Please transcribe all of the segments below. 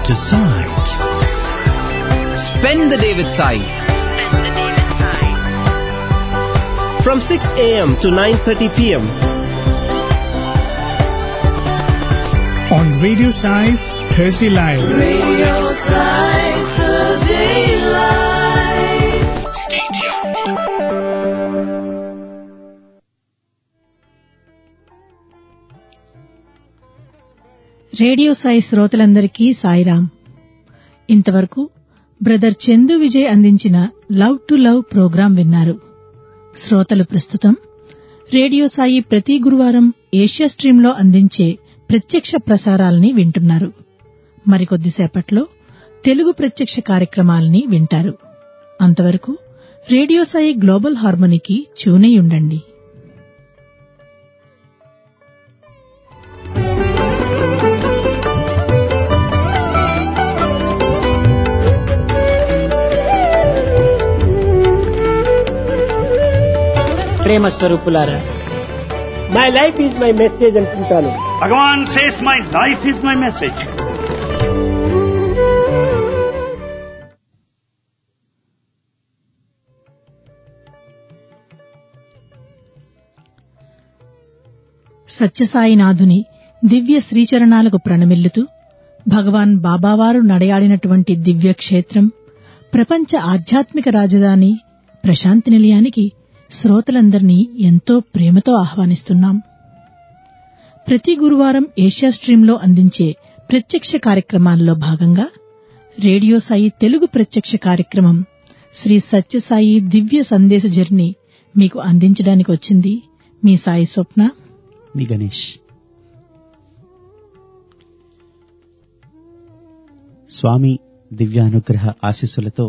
to Sai. Spend the day with Sai. From 6 a.m. to 9.30 p.m. On Radio Size Thursday Live. Radio Side Thursday Live. Stay tuned. Radio Sai శ్రోతలందరికీ సాయిరాం ఇంతవరకు brother Chandu Vijay అందించిన love to love programme విన్నారు శ్రోతలు ప్రస్తుతం radio Sai ప్రతి గురువారం Asia స్ట్రీంలో అందించే ప్రత్యక్ష ప్రసారాల్ని వింటున్నారు మరికొద్దిసేపట్లో తెలుగు ప్రత్యక్ష కార్యక్రమాల్ని వింటారు అంతవరకు రేడియో సాయి గ్లోబల్ హార్మోనికి చూనై ఉండండి ప్రేమ స్వరూపులారా my life is my message అంటుంటాను Bhagavan says, My life is my message. సత్యసాయినాథుని దివ్య శ్రీచరణాలకు ప్రణమిల్లుతూ భగవాన్ బాబావారు నడయాడినటువంటి దివ్య క్షేత్రం ప్రపంచ ఆధ్యాత్మిక రాజధాని ప్రశాంతి నిలయానికి శ్రోతలందరినీ ఎంతో ప్రేమతో ఆహ్వానిస్తున్నాం ప్రతి గురువారం ఏషియా స్ట్రీంలో అందించే ప్రత్యక్ష కార్యక్రమాల్లో భాగంగా రేడియో సాయి తెలుగు ప్రత్యక్ష కార్యక్రమం శ్రీ సత్యసాయి దివ్య సందేశ జర్నీ మీకు అందించడానికి వచ్చింది మీ సాయి స్వప్న మీ గణేష్ స్వామి దివ్యానుగ్రహ ఆశీస్సులతో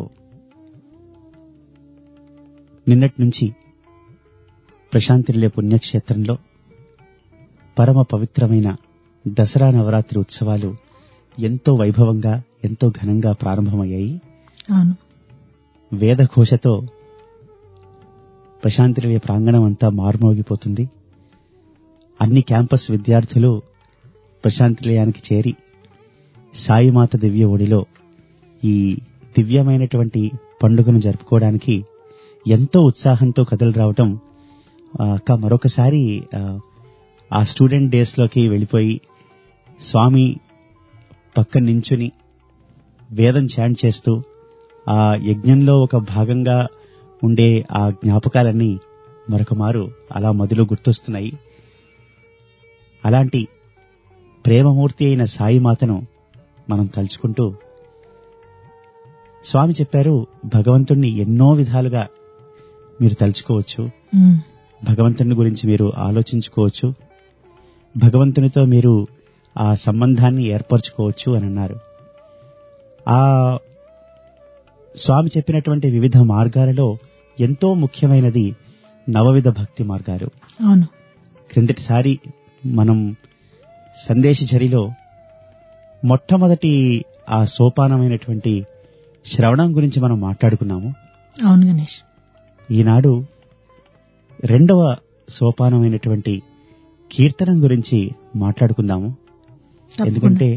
నిన్నటి నుంచి ప్రశాంతినిలయ పుణ్యక్షేత్రంలో పరమ పవిత్రమైన దసరా నవరాత్రి ఉత్సవాలు ఎంతో వైభవంగా ఎంతో ఘనంగా ప్రారంభమయ్యాయి అవును వేదఘోషతో ప్రశాంతినిలయ ప్రాంగణం అంతా మారుమోగిపోతుంది అన్ని క్యాంపస్ విద్యార్థులు ప్రశాంతినిలయానికి చేరి సాయిమాత దివ్య ఒడిలో ఈ దివ్యమైనటువంటి పండుగను జరుపుకోవడానికి ఎంతో ఉత్సాహంతో కథలు రావటం ఆ, అక్క మరొకసారి ఆ, ఆ స్టూడెంట్ డేస్లోకి వెళ్ళిపోయి స్వామి పక్కన నించుని వేదం చాంట్ చేస్తూ ఆ యజ్ఞంలో ఒక భాగంగా ఉండే ఆ జ్ఞాపకాలన్నీ మరొక మారు అలా మదిలో గుర్తొస్తున్నాయి అలాంటి ప్రేమమూర్తి అయిన సాయిమాతను మనం తలుచుకుంటూ స్వామి చెప్పారు భగవంతుణ్ణి ఎన్నో విధాలుగా మీరు తలుచుకోవచ్చు ఉమ్, భగవంతుని గురించి మీరు ఆలోచించుకోవచ్చు భగవంతునితో మీరు ఆ సంబంధాన్ని ఏర్పరచుకోవచ్చు అని అన్నారు ఆ స్వామి చెప్పినటువంటి వివిధ మార్గాలలో ఎంతో ముఖ్యమైనది నవవిధ భక్తి మార్గాలు అవును క్రిందటిసారి మనం సందేశచరిలో మొట్టమొదటి ఆ సోపానమైనటువంటి శ్రవణం గురించి మనం మాట్లాడుకున్నాము అవును గణేష్ ఈనాడు రెండవ సోపానమైనటువంటి కీర్తనం గురించి మాట్లాడుకుందాము తప్పకుండా. ఎందుకంటే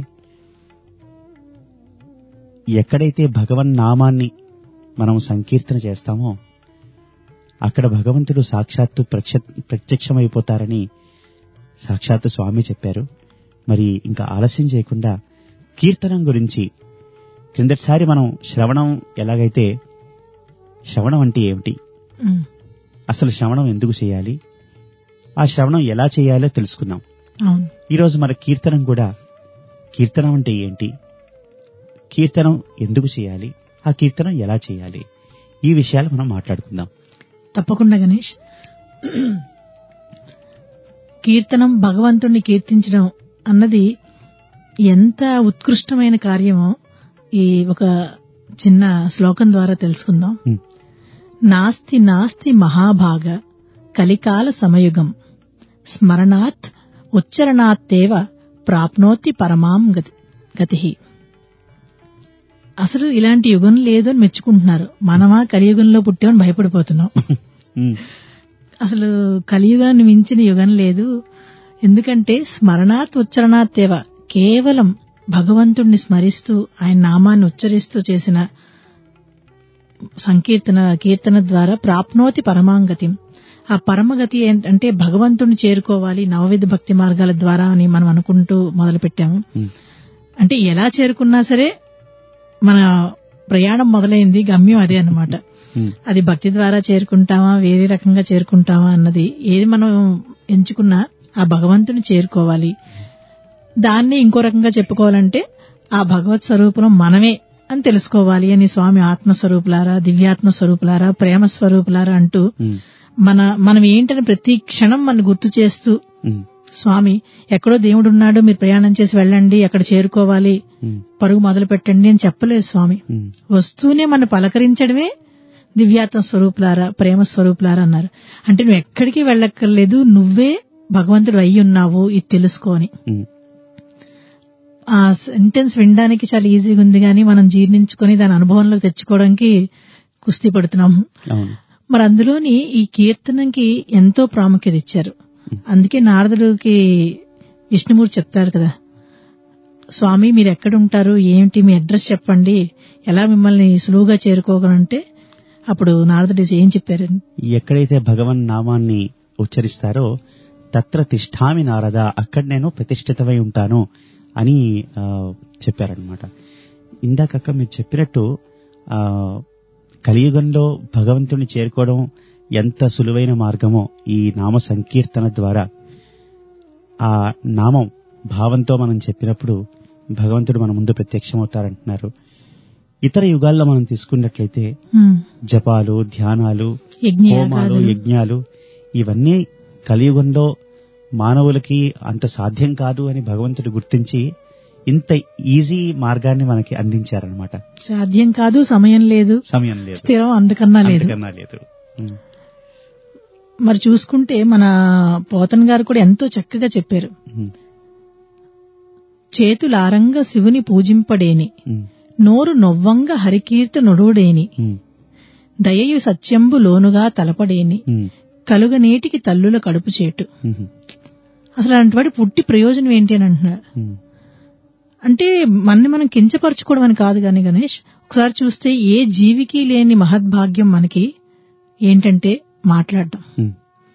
ఎక్కడైతే భగవన్ నామాన్ని మనం సంకీర్తన చేస్తామో అక్కడ భగవంతుడు సాక్షాత్తు ప్రక్ష ప్రత్యక్షమైపోతారని సాక్షాత్తు స్వామి చెప్పారు మరి ఇంకా ఆలస్యం చేయకుండా కీర్తనం గురించి క్రిందటిసారి మనం శ్రవణం ఎలాగైతే శ్రవణం అంటే ఏమిటి ఉమ్, అసలు శ్రవణం ఎందుకు చేయాలి ఆ శ్రవణం ఎలా చేయాలో తెలుసుకున్నాం అవును ఈరోజు మన కీర్తనం కూడా కీర్తనం అంటే ఏంటి కీర్తనం ఎందుకు చేయాలి ఆ కీర్తనం ఎలా చేయాలి ఈ విషయాలు మనం మాట్లాడుకుందాం తప్పకుండా గణేష్ కీర్తనం భగవంతుణ్ణి కీర్తించడం అన్నది ఎంత ఉత్కృష్టమైన కార్యమో ఈ ఒక చిన్న శ్లోకం ద్వారా తెలుసుకుందాం హ్మ్. నాస్తి నాస్తి మహాభాగ కలికాల సమయుగం స్మరణాత్ ఉచ్చరణాత్తేవ ప్రాప్నోతి పరమాం గతి గతి అసలు ఇలాంటి యుగం లేదు అని మెచ్చుకుంటున్నారు మనమా కలియుగంలో పుట్టామని భయపడిపోతున్నాం ఉమ్, అసలు కలియుగాన్ని మించిన యుగం లేదు ఎందుకంటే స్మరణాత్ ఉచ్చరణాత్తేవ కేవలం భగవంతుణ్ణి స్మరిస్తూ ఆయన నామాన్ని ఉచ్చరిస్తూ చేసిన సంకీర్తన కీర్తన ద్వారా ప్రాప్నోతి పరమాంగతి ఆ పరమగతి ఏంటంటే భగవంతుణ్ణి చేరుకోవాలి నవవిధ భక్తి మార్గాల ద్వారా అని మనం అనుకుంటూ మొదలు పెట్టాము ఉమ్, అంటే ఎలా చేరుకున్నా సరే మన ప్రయాణం మొదలైంది గమ్యం అదే అన్నమాట ఉమ్, అది భక్తి ద్వారా చేరుకుంటామా వేరే రకంగా చేరుకుంటామా అన్నది ఏది మనం ఎంచుకున్నా ఆ భగవంతుని చేరుకోవాలి దాన్ని ఇంకో రకంగా చెప్పుకోవాలంటే ఆ భగవత్ స్వరూపం మనమే అని తెలుసుకోవాలి అని స్వామి ఆత్మస్వరూపులారా దివ్యాత్మ స్వరూపులారా ప్రేమ స్వరూపులారా అంటూ ఉమ్, మన మనం ఏంటని ప్రతి క్షణం మన గుర్తు చేస్తూ ఉమ్, స్వామి ఎక్కడో దేవుడు ఉన్నాడు మీరు ప్రయాణం చేసి వెళ్ళండి అక్కడ చేరుకోవాలి ఉమ్, పరుగు మొదలు పెట్టండి అని చెప్పలేదు స్వామి ఉమ్, వస్తూనే మన పలకరించడమే దివ్యాత్మ స్వరూపులారా ప్రేమ స్వరూపులారా అన్నారు అంటే నువ్వు ఎక్కడికి వెళ్ళక్కర్లేదు నువ్వే భగవంతుడు అయి ఉన్నావు ఇది తెలుసుకోని ఉమ్, ఆ సెంటెన్స్ వినడానికి చాలా ఈజీగా ఉంది కానీ మనం జీర్ణించుకొని దాని అనుభవంలో తెచ్చుకోవడానికి కుస్తీ పడుతున్నాం అవును మరి అందులోని ఈ కీర్తనకి ఎంతో ప్రాముఖ్యత ఇచ్చారు అందుకే నారదుడికి విష్ణుమూర్తి చెప్తారు కదా స్వామి మీరు ఎక్కడ ఉంటారు ఏమిటి మీ అడ్రస్ చెప్పండి ఎలా మిమ్మల్ని సులువుగా చేరుకోగలంటే అప్పుడు నారదుడు ఏం చెప్పారు ఎక్కడైతే భగవన్ నామాన్ని ఉచ్చరిస్తారో తత్ర తిష్టామి నారద అక్కడ నేను ప్రతిష్ఠితమై ఉంటాను అని ఆ, చెప్పారనమాట ఇందాకక్క మీరు చెప్పినట్టు ఆ, కలియుగంలో భగవంతుని చేరుకోవడం ఎంత సులువైన మార్గమో ఈ నామ సంకీర్తన ద్వారా ఆ నామం భావంతో మనం చెప్పినప్పుడు భగవంతుడు మన ముందు ప్రత్యక్షమవుతారంటున్నారు ఇతర యుగాల్లో మనం తీసుకున్నట్లయితే హ్మ్. జపాలు ధ్యానాలు హోమాలు యజ్ఞయాగాదులు యజ్ఞాలు ఇవన్నీ కలియుగంలో మానవులకి అంత సాధ్యం కాదు అని భగవంతుడు గుర్తించి ఇంత ఈజీ మార్గాన్ని మనకి అందించారనమాట సాధ్యం కాదు సమయం లేదు సమయం లేదు స్థిరం అందుకన్నా లేదు అంతకన్నా లేదు ఉమ్, మరి చూసుకుంటే మన పోతన్ గారు కూడా ఎంతో చక్కగా చెప్పారు ఉమ్, చేతులారంగా శివుని పూజింపడేని ఉమ్, నోరు నొవ్వంగా హరికీర్త నొడుడేని ఉమ్, దయయు సత్యంబు లోనుగా తలపడేని ఉమ్, కలుగనేటికి తల్లుల కడుపు చేటు ఉమ్, అసలు అలాంటి పుట్టి ప్రయోజనం ఏంటి అని అంటున్నాడు ఉమ్, అంటే మనని మనం కించపరచుకోవడం అని కాదు కానీ గణేష్ ఒకసారి చూస్తే ఏ జీవికి లేని మహద్భాగ్యం మనకి ఏంటంటే మాట్లాడడం ఉమ్,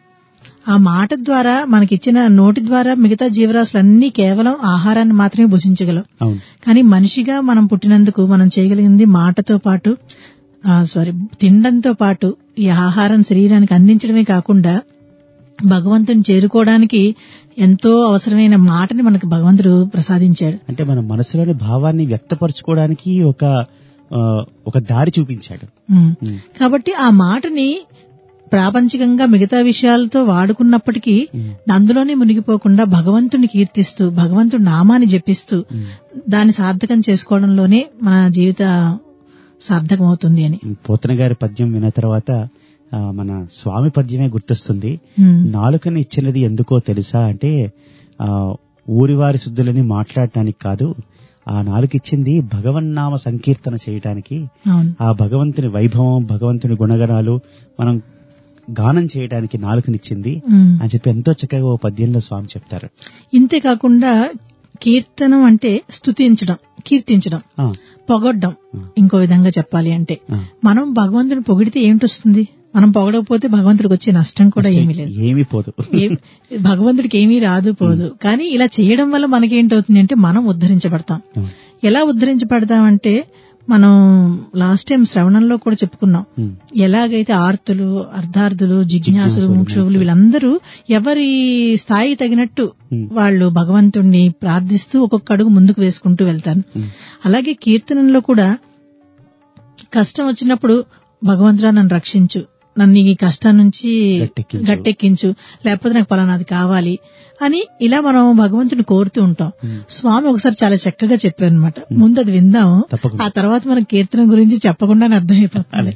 ఆ మాట ద్వారా మనకిచ్చిన నోటి ద్వారా మిగతా జీవరాశులన్నీ కేవలం ఆహారాన్ని మాత్రమే భుజించగలం అవును కానీ మనిషిగా మనం పుట్టినందుకు మనం చేయగలిగింది మాటతో పాటు సారీ తినడంతో పాటు ఈ ఆహారం శరీరానికి అందించడమే కాకుండా భగవంతుని చేరుకోవడానికి ఎంతో అవసరమైన మాటని మనకు భగవంతుడు ప్రసాదించాడు అంటే మన మనసులోని భావాన్ని వ్యక్తపరచుకోవడానికి ఒక ఆ, ఒక దారి చూపించాడు ఉమ్. ఉమ్, కాబట్టి ఆ మాటని ప్రాపంచికంగా మిగతా విషయాలతో వాడుకున్నప్పటికీ ఉమ్, అందులోనే మునిగిపోకుండా భగవంతుని కీర్తిస్తూ భగవంతుడి నామాన్ని జపిస్తూ ఉమ్. దాన్ని సార్థకం చేసుకోవడంలోనే మన జీవిత సార్థకం అవుతుంది అని పోతన గారి పద్యం విన్న తర్వాత ఆ, మన స్వామి పద్యమే గుర్తొస్తుంది ఉమ్. నాలుకని ఇచ్చినది ఎందుకో తెలుసా అంటే ఆ ఊరివారి శుద్ధులని మాట్లాడటానికి కాదు ఆ నాలుక ఇచ్చింది భగవన్నామ సంకీర్తన చేయటానికి అవును ఆ భగవంతుని వైభవం భగవంతుని గుణగణాలు మనం గానం చేయడానికి నాలుకనిచ్చింది ఉమ్. అని చెప్పి ఎంతో చక్కగా ఓ పద్యంలో స్వామి చెప్తారు ఇంతే కాకుండా కీర్తనం అంటే స్తుతించడం కీర్తించడం ఆ, పొగడ్డం ఆ. ఇంకో విధంగా చెప్పాలి అంటే ఆ. మనం భగవంతుని పొగిడితే ఏమిటొస్తుంది మనం పొగడకపోతే భగవంతుడికి వచ్చే నష్టం కూడా ఏమీ లేదు ఏమీ పోదు ఏ- భగవంతుడికి ఏమీ రాదు పోదు కానీ ఇలా చేయడం వల్ల మనకేంటవుతుంది అంటే మనం ఉద్ధరించబడతాం ఆ, ఎలా ఉద్ధరించబడతామంటే మనం లాస్ట్ టైం శ్రవణంలో కూడా చెప్పుకున్నాం ఉమ్, ఎలాగైతే ఆర్తులు అర్ధార్థులు జిజ్ఞాసులు జిజ్ఞాసులు, ముక్షువులు వీళ్ళందరూ ఎవరి స్థాయి తగినట్టు ఉమ్, వాళ్ళు భగవంతుణ్ణి ప్రార్థిస్తూ ఒక్కొక్క అడుగు ముందుకు వేసుకుంటూ వెళ్తారు ఉమ్, అలాగే కీర్తనంలో కూడా కష్టం వచ్చినప్పుడు భగవంతుడా నన్ను రక్షించు నన్ను ఈ కష్టం నుంచి గట్టెక్కించు. గట్టెక్కించు లేకపోతే నాకు పలానాది కావాలి అని ఇలా మనం భగవంతుని కోరుతూ ఉంటాం ఉమ్. స్వామి ఒకసారి చాలా చక్కగా చెప్పారు అనమాట ముందు అది విందాం తప్పకుండా. ఆ తర్వాత మనం కీర్తన గురించి చెప్పకుండానే అర్థమైపోతుంది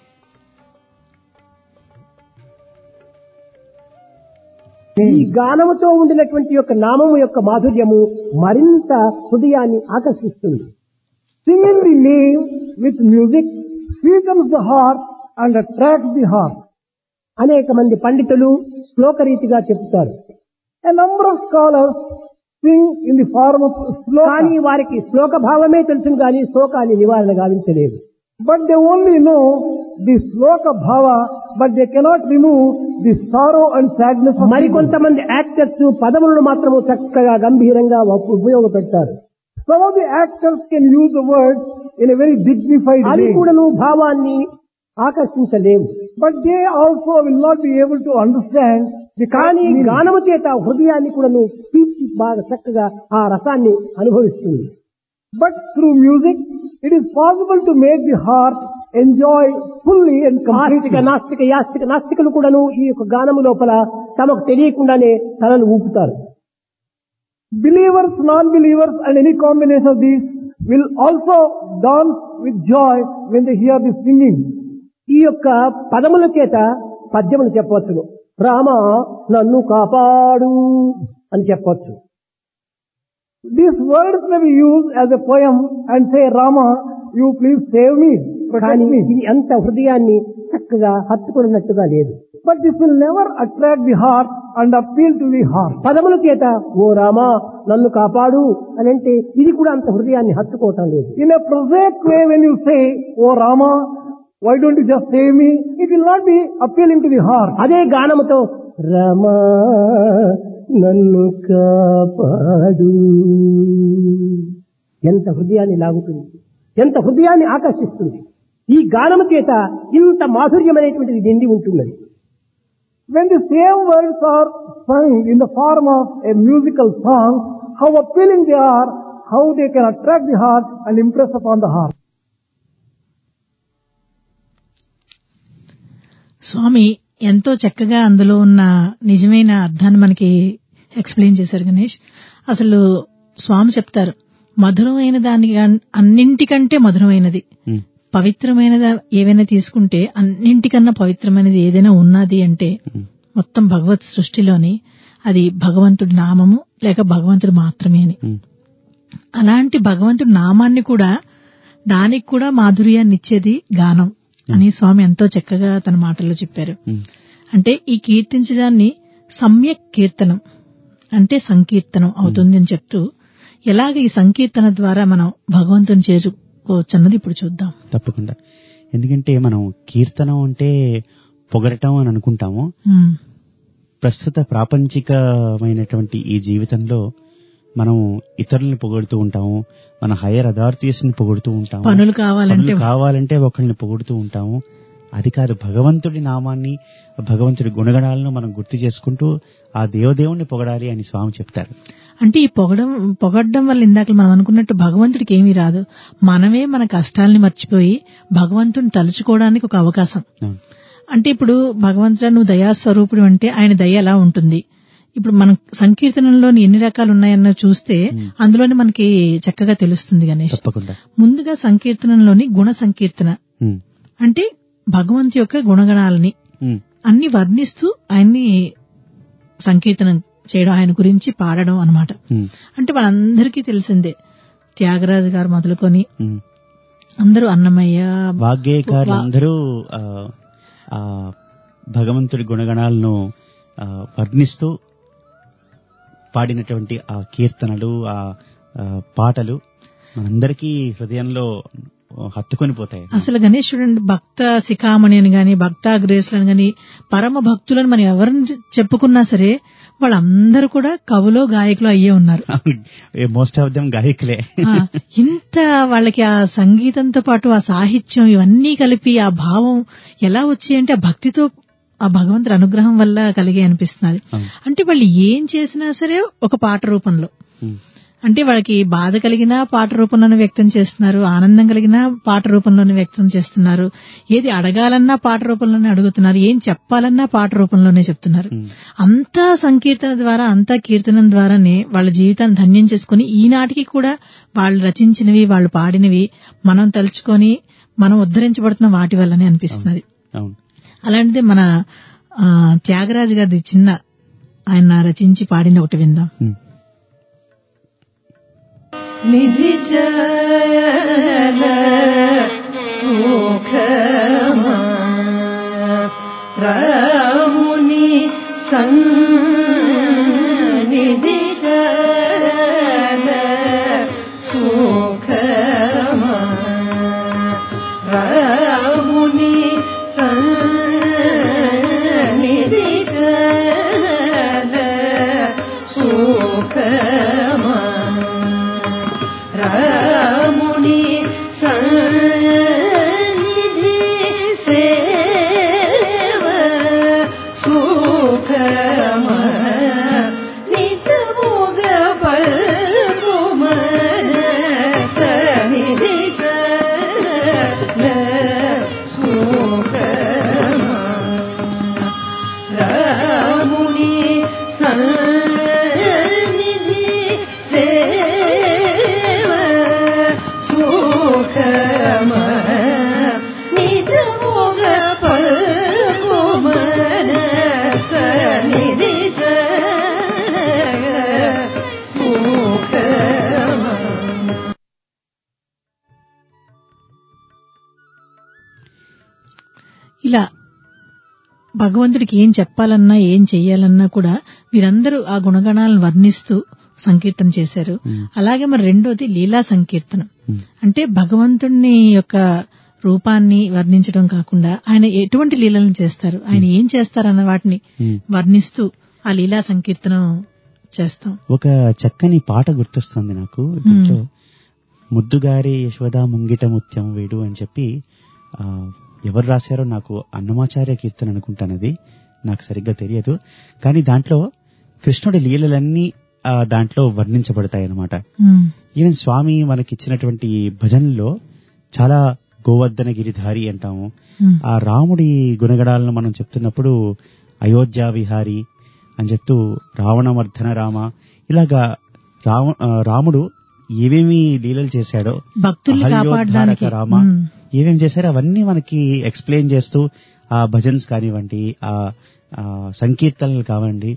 ఈ గానముతో ఉండినటువంటి యొక్క నామము యొక్క మాధుర్యము మరింత హృదయాన్ని ఆకర్షిస్తుంది Singing the name with music sweetens the heart and attracts the heart. అనేక మంది పండితులు శ్లోక రీతిగా చెప్తారు A number of scholars sing in the form of కానీ sloka. వారికి శ్లోక భావమే తెలుసును కానీ శోకాన్ని నివారణ గావించలేవు But they only know the sloka bhava, but they cannot remove the sorrow and sadness of people. మరికొంతమంది యాక్టర్స్ పదములను మాత్రము చక్కగా గంభీరంగా ఉప- ఉపయోగపెడతారు Some of the actors can use the words in a very dignified అవి way. కూడాను భావాన్ని ఆకర్షించలేవు But they also will not be able to understand the కానీ meaning. గానము చేత హృదయాన్ని కూడాను పీల్చి బాగా చక్కగా ఆ రసాన్ని అనుభవిస్తుంది But through music, it is possible to make the heart enjoy fully and ఆస్తిక completely. నాస్తిక యాస్తిక నాస్తికులు కూడాను ఈ యొక్క గానము లోపల తమకు తెలియకుండానే తలలు ఊపుతారు Believers, non-believers and any combination of these will also dance with joy when they hear the singing. ఈ యొక్క పదముల చేత పద్యములు చెప్పవచ్చును రామ నన్ను కాపాడు అని చెప్పవచ్చు These words may be used as a poem and say, Rama, you please save me, protect కానీ me. ఇది అంత హృదయాన్ని చక్కగా హత్తుకున్నట్టుగా లేదు But this will never attract the heart and appeal to the heart. పదముల చేత ఓ రామా నన్ను కాపాడు అని అంటే ఇది కూడా అంత హృదయాన్ని హత్తుకోవటం లేదు In a prosaic way, when you say, Oh Rama, why don't you just save me? It will not be appealing to the heart. అదే గానముతో రమా నన్ను కాపాడు ఎంత హృదయాన్ని లాగుతుంది ఎంత హృదయాన్ని ఆకర్షిస్తుంది ఈ గానము చేత ఇంత మాధుర్యమైనటువంటిది నిండి ఉంటున్నది When the same words are sung in the form of a musical song, how appealing they are, how they can attract the heart and impress upon the heart. స్వామి ఎంతో చక్కగా అందులో ఉన్న నిజమైన అర్థాన్ని మనకి ఎక్స్ప్లెయిన్ చేశారు గణేష్ అసలు స్వామి చెప్తారు మధురమైన దాని కన్- అన్నింటికంటే మధురమైనది ఉమ్, పవిత్రమైనది ఏవైనా తీసుకుంటే అన్నింటికన్నా పవిత్రమైనది ఏదైనా ఉన్నది అంటే ఉమ్, మొత్తం భగవత్ సృష్టిలోని అది భగవంతుడి నామము లేక భగవంతుడు మాత్రమే అని ఉమ్, అలాంటి భగవంతుడి నామాన్ని కూడా దానికి కూడా మాధుర్యాన్ని ఇచ్చేది గానం అని స్వామి ఎంతో చక్కగా తన మాటల్లో చెప్పారు ఉమ్, అంటే ఈ కీర్తించడాన్ని సమ్యక్ కీర్తనం అంటే సంకీర్తనం అవుతుంది అని చెప్తూ ఎలాగ ఈ సంకీర్తన ద్వారా మనం భగవంతుని చేరుకోవచ్చు అన్నది ఇప్పుడు చూద్దాం తప్పకుండా ఎందుకంటే మనం కీర్తనం అంటే పొగడటం అని అనుకుంటాము ఉమ్, ప్రస్తుత ప్రాపంచికమైనటువంటి ఈ జీవితంలో మనం ఇతరుల్ని పొగుడుతూ ఉంటాము మన హైయర్ అథారిటీస్ ని పొగుడుతూ ఉంటాము పనులు కావాలంటే పనులు కావాలంటే ఒకరిని పొగుడుతూ ఉంటాము అది కాదు భగవంతుడి నామాన్ని భగవంతుడి గుణగణాలను మనం గుర్తు చేసుకుంటూ ఆ దేవదేవుణ్ణి పొగడాలి అని స్వామి చెప్తారు అంటే ఈ పొగడం పొగడ్డం వల్ల ఇందాక మనం అనుకున్నట్టు భగవంతుడికి ఏమీ రాదు మనమే మన కష్టాల్ని మర్చిపోయి భగవంతుని తలుచుకోవడానికి ఒక అవకాశం అవును. అంటే ఇప్పుడు భగవంతుడు నువ్వు దయాస్వరూపుడు అంటే ఆయన దయ ఎలా ఉంటుంది ఇప్పుడు మనం సంకీర్తనంలోని ఎన్ని రకాలు ఉన్నాయన్న చూస్తే అందులోనే మనకి చక్కగా తెలుస్తుంది గణేష్ తప్పకుండా ముందుగా సంకీర్తనంలోని గుణ సంకీర్తన ఉమ్, అంటే భగవంతు యొక్క గుణగణాలని ఉమ్, అన్ని వర్ణిస్తూ ఆయన్ని సంకీర్తనం చేయడం ఆయన గురించి పాడడం అన్నమాట ఉమ్, అంటే మనందరికీ తెలిసిందే త్యాగరాజు గారు మొదలుకొని ఉమ్. అందరూ అన్నమయ్య వాగ్గేయకారులు అందరూ ఆ, ఆ భగవంతుడి గుణగణాలను ఆ, వర్ణిస్తూ పాడినటువంటి ఆ కీర్తనలు ఆ ఆ, పాటలు మనందరికీ హృదయంలో హత్తుకొని పోతాయి అసలు గణేష్ చూడండి భక్త శిఖామణి అని గాని భక్త గ్రేసులని గాని పరమ భక్తులను మనం ఎవరిని చె- చెప్పుకున్నా సరే వాళ్ళందరూ కూడా కవులో గాయకులు అయ్యే ఉన్నారు మోస్ట్ ఆఫ్ దెమ్ గాయకులే ఆ, ఇంత వాళ్ళకి ఆ సంగీతంతో పాటు ఆ సాహిత్యం ఇవన్నీ కలిపి ఆ భావం ఎలా వచ్చాయంటే ఆ భక్తితో ఆ భగవంతుడి అనుగ్రహం వల్ల కలిగే అనిపిస్తున్నది అవును. అంటే వాళ్ళు ఏం చేసినా సరే ఒక పాట రూపంలో ఉమ్, అంటే వాళ్ళకి బాధ కలిగినా పాట రూపంలోనే వ్యక్తం చేస్తున్నారు ఆనందం కలిగినా పాట రూపంలోనే వ్యక్తం చేస్తున్నారు ఏది అడగాలన్నా పాట రూపంలోనే అడుగుతున్నారు ఏం చెప్పాలన్నా పాట రూపంలోనే చెప్తున్నారు ఉమ్. అంతా సంకీర్తన ద్వారా అంతా కీర్తనం ద్వారానే వాళ్ళ జీవితాన్ని ధన్యం చేసుకుని ఈనాటికి కూడా వాళ్ళు రచించినవి వాళ్ళు పాడినవి మనం తలుచుకొని మనం ఉద్ధరించబడుతున్న వాటి వల్లనే అనిపిస్తున్నది అవును అలాంటిదే మన ఆ, త్యాగరాజు గారిది చిన్న ఆయన రచించి పాడింది ఒకటి విందాం ఉమ్. నిధి చల సుఖమా రాముని సన్నిధి చల ఇలా భగవంతుడికి ఏం చెప్పాలన్నా ఏం చెయ్యాలన్నా కూడా వీరందరూ ఆ గుణగణాలను వర్ణిస్తూ సంకీర్తన చేశారు అలాగే మరి రెండోది లీలా సంకీర్తనం అంటే భగవంతుణ్ణి యొక్క రూపాన్ని వర్ణించడం కాకుండా ఆయన ఎటువంటి లీలలను చేస్తారు ఆయన ఏం చేస్తారన్న వాటిని వర్ణిస్తూ ఆ లీలా సంకీర్తనం చేస్తాం ఒక చక్కని పాట గుర్తొస్తుంది నాకు దీంట్లో ముద్దుగారి యశోద ముంగిట ముత్యం వేడు అని చెప్పి ఆ, ఎవరు రాశారో నాకు అన్నమాచార్య కీర్తన అనుకుంటానది నాకు సరిగ్గా తెలియదు కానీ దాంట్లో కృష్ణుడి లీలలన్నీ ఆ, దాంట్లో వర్ణించబడతాయి అన్నమాట ఉమ్, ఈవెన్ స్వామి మనకిచ్చినటువంటి భజనలో చాలా గోవర్ధన గిరిధారి అంటాము ఉమ్, ఆ రాముడి గుణగణాలను మనం చెప్తున్నప్పుడు అయోధ్య విహారి అని చెప్తూ రావణమర్ధన రామ ఇలాగా రావ ఆ, రాముడు ఏమేమి లీలలు చేశాడో భక్తుల్ని అహల్యోద్ధారక కాపాడడానికి రామ ఉమ్, ఏమేం చేశారో అవన్నీ మనకి ఎక్స్ప్లెయిన్ చేస్తూ ఆ భజన్స్ కానివ్వండి ఆ ఆ సంకీర్తనలు కావండి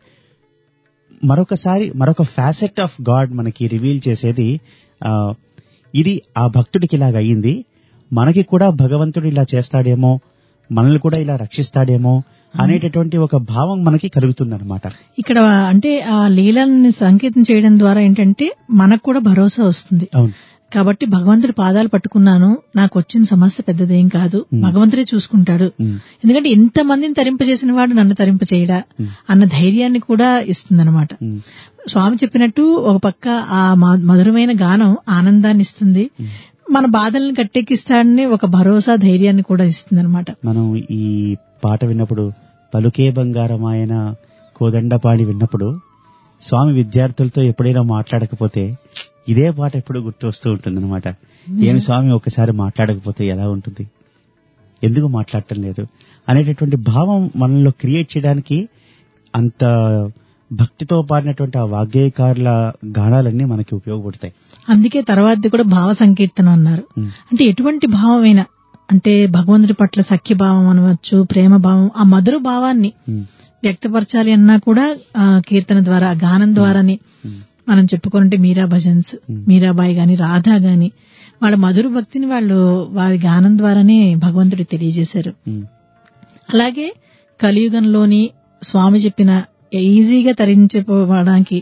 మరొకసారి మరొక ఫ్యాసెట్ ఆఫ్ గాడ్ మనకి రివీల్ చేసేది ఆ ఇది ఆ భక్తుడికి ఇలాగ అయ్యింది మనకి కూడా భగవంతుడు ఇలా చేస్తాడేమో మనల్ని కూడా ఇలా రక్షిస్తాడేమో అనేటటువంటి ఒక భావం మనకి కలుగుతుందన్నమాట ఇక్కడ అంటే ఆ లీలల్ని సంకీర్తన చేయడం ద్వారా ఏంటంటే మనకు కూడా భరోసా వస్తుంది అవును కాబట్టి భగవంతుడి పాదాలు పట్టుకున్నాను నాకు వచ్చిన సమస్య పెద్దదేం కాదు భగవంతుడే చూసుకుంటాడు ఉమ్, ఎందుకంటే ఇంత మందిని తరింపజేసిన వాడు నన్ను తరింపచేయడా అన్న ధైర్యాన్ని కూడా ఇస్తుందన్నమాట ఉమ్, స్వామి చెప్పినట్టు ఒక పక్క ఆ మ- మధురమైన గానం ఆనందాన్ని ఇస్తుంది మన బాధల్ని గట్టెక్కిస్తాడని ఒక భరోసా ధైర్యాన్ని కూడా ఇస్తుంది మనం ఈ పాట విన్నప్పుడు పలుకే బంగారమాయన కోదండపాడి విన్నప్పుడు స్వామి విద్యార్థులతో ఎప్పుడైనా మాట్లాడకపోతే ఇదే పాట ఎప్పుడు గుర్తు వస్తూ ఉంటుంది ఏమి స్వామి ఒకసారి మాట్లాడకపోతే ఎలా ఉంటుంది ఎందుకు మాట్లాడటం లేదు అనేటటువంటి భావం మనలో క్రియేట్ చేయడానికి అంత భక్తితో పాడినటువంటి ఆ వాగ్గేయకారుల గానాలన్నీ మనకి ఉపయోగపడతాయి అందుకే తర్వాతది కూడా భావ సంకీర్తన అన్నారు ఉమ్, అంటే ఎటువంటి భావమైనా అంటే భగవంతుడి పట్ల సఖ్య భావం అనవచ్చు ప్రేమ భావం ఆ మధుర భావాన్ని ఉమ్, వ్యక్తపరచాలి అన్నా కూడా ఆ కీర్తన ద్వారా ఆ గానం ద్వారానే ఉమ్, మనం చెప్పుకుంటే మీరా భజన్స్ మీరాబాయి గాని రాధా గాని వాళ్ళ మధుర భక్తిని వాళ్ళు వారి గానం ద్వారానే భగవంతుడికి తెలియజేశారు ఉమ్, అలాగే కలియుగంలోని స్వామి చెప్పిన ఈజీగా తరించిపోవడానికి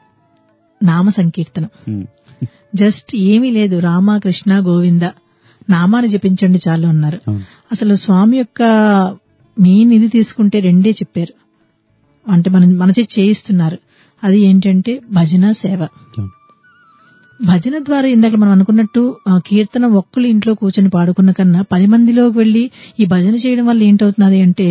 నామ సంకీర్తనం ఉమ్, జస్ట్ ఏమీ లేదు రామ కృష్ణ గోవింద నామాన్ని జపించండి చాలు అన్నారు అవును అసలు స్వామి యొక్క మెయిన్ ఇది తీసుకుంటే రెండే చెప్పారు అంటే మనం మన చేతి చేయిస్తున్నారు అది ఏంటంటే భజన సేవ అవును భజన ద్వారా ఇందాక మనం అనుకున్నట్టు ఆ కీర్తన ఒక్కళ్ళు ఇంట్లో కూర్చొని పాడుకున్న కన్నా పది మందిలోకి వెళ్లి ఈ భజన చేయడం వల్ల ఏంటవుతున్నది అంటే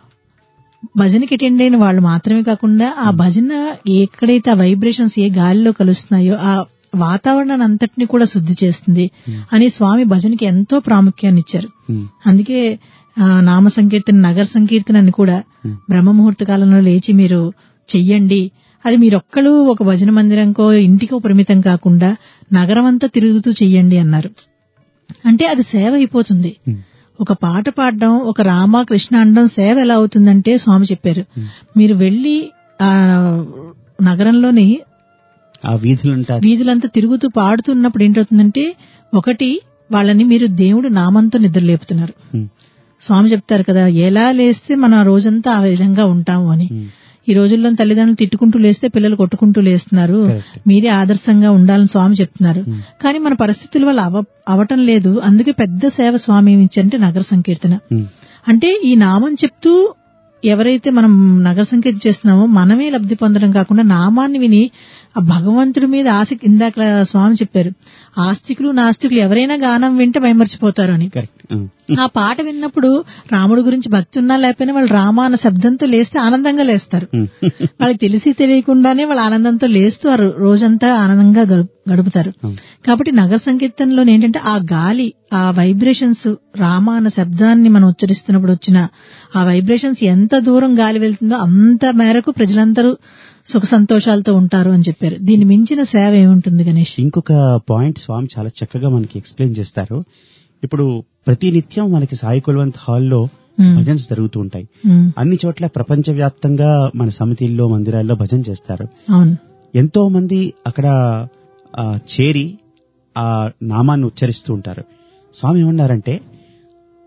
భజనకి అటెండ్ అయిన వాళ్ళు మాత్రమే కాకుండా ఆ భజన ఎక్కడైతే ఆ వైబ్రేషన్స్ ఏ గాలిలో కలుస్తున్నాయో ఆ వాతావరణాన్ని అంతటిని కూడా శుద్ధి చేస్తుంది అని స్వామి భజనకి ఎంతో ప్రాముఖ్యాన్ని ఇచ్చారు ఉమ్, అందుకే ఆ, నామ సంకీర్తన నగర సంకీర్తన అని కూడా బ్రహ్మ ముహూర్త కాలంలో లేచి మీరు చెయ్యండి అది మీరొక్కళ్ళు ఒక భజన మందిరంకో ఇంటికో పరిమితం కాకుండా నగరం అంతా తిరుగుతూ చెయ్యండి అన్నారు అంటే అది సేవ అయిపోతుంది ఉమ్, ఒక పాట పాడడం ఒక రామ కృష్ణ అనడం సేవ ఎలా అవుతుందంటే స్వామి చెప్పారు మీరు వెళ్లి ఆ నగరంలోని ఆ వీధులుంటారు వీధులంతా తిరుగుతూ పాడుతున్నప్పుడు ఏంటవుతుందంటే ఒకటి వాళ్ళని మీరు దేవుడు నామంతో నిద్రలేపుతున్నారు ఉమ్, స్వామి చెప్తారు కదా ఎలా లేస్తే మన రోజంతా ఆ విధంగా ఉంటాము అని ఉమ్, ఈ రోజుల్లో తల్లిదండ్రులు తిట్టుకుంటూ లేస్తే పిల్లలు కొట్టుకుంటూ లేస్తున్నారు Correct. మీరే ఆదర్శంగా ఉండాలని స్వామి చెప్తున్నారు కానీ మన పరిస్థితుల వల్ల అవ అవటం లేదు అందుకే పెద్ద సేవ స్వామి ఏమి ఇచ్చారంటే నగర సంకీర్తన ఉమ్, అంటే ఈ నామం చెప్తూ ఎవరైతే మనం నగర సంకీర్తన చేస్తున్నామో మనమే లబ్ధి పొందడం కాకుండా నామాన్ని విని ఆ భగవంతుడి మీద ఆసక్తి ఇందాక స్వామి చెప్పారు ఆస్తికులు నాస్తికులు ఎవరైనా గానం వింటే మైమర్చిపోతారు అని కరెక్ట్ ఉమ్, ఆ పాట విన్నప్పుడు రాముడి గురించి భక్తి ఉన్నా లేకపోయినా వాళ్ళు రామ అన్న శబ్దంతో లేస్తే ఆనందంగా లేస్తారు ఉమ్, వాళ్ళకి తెలిసి తెలియకుండానే వాళ్ళ ఆనందంతో లేస్తూ ఆ రో- రోజంతా ఆనందంగా గడుపు- గడుపుతారు కాబట్టి నగర సంకీర్తనలో ఏంటంటే ఆ గాలి ఆ వైబ్రేషన్స్ రామ అన్న శబ్దాన్ని మనం ఉచ్చరిస్తున్నప్పుడు వచ్చిన ఆ వైబ్రేషన్స్ ఎంత దూరం గాలి వెళ్తుందో అంత మేరకు ప్రజలందరూ సుఖ సంతోషాలతో ఉంటారు అని చెప్పారు దీన్ని మించిన సేవ ఏముంటుంది గణేష్ ఇంకొక పాయింట్ స్వామి చాలా చక్కగా మనకి ఎక్స్ప్లెయిన్ చేస్తారు ఇప్పుడు ప్రతి నిత్యం మనకి సాయి కుల్వంత్ హాల్లో ఉమ్, భజన్స్ జరుగుతూ ఉంటాయి ఉమ్, అన్ని చోట్ల ప్రపంచవ్యాప్తంగా మన సమితిల్లో మందిరాల్లో భజన చేస్తారు అవును ఎంతో మంది అక్కడ ఆ, చేరి ఆ నామాన్ని ఉచ్చరిస్తూ ఉంటారు స్వామి ఏమన్నారంటే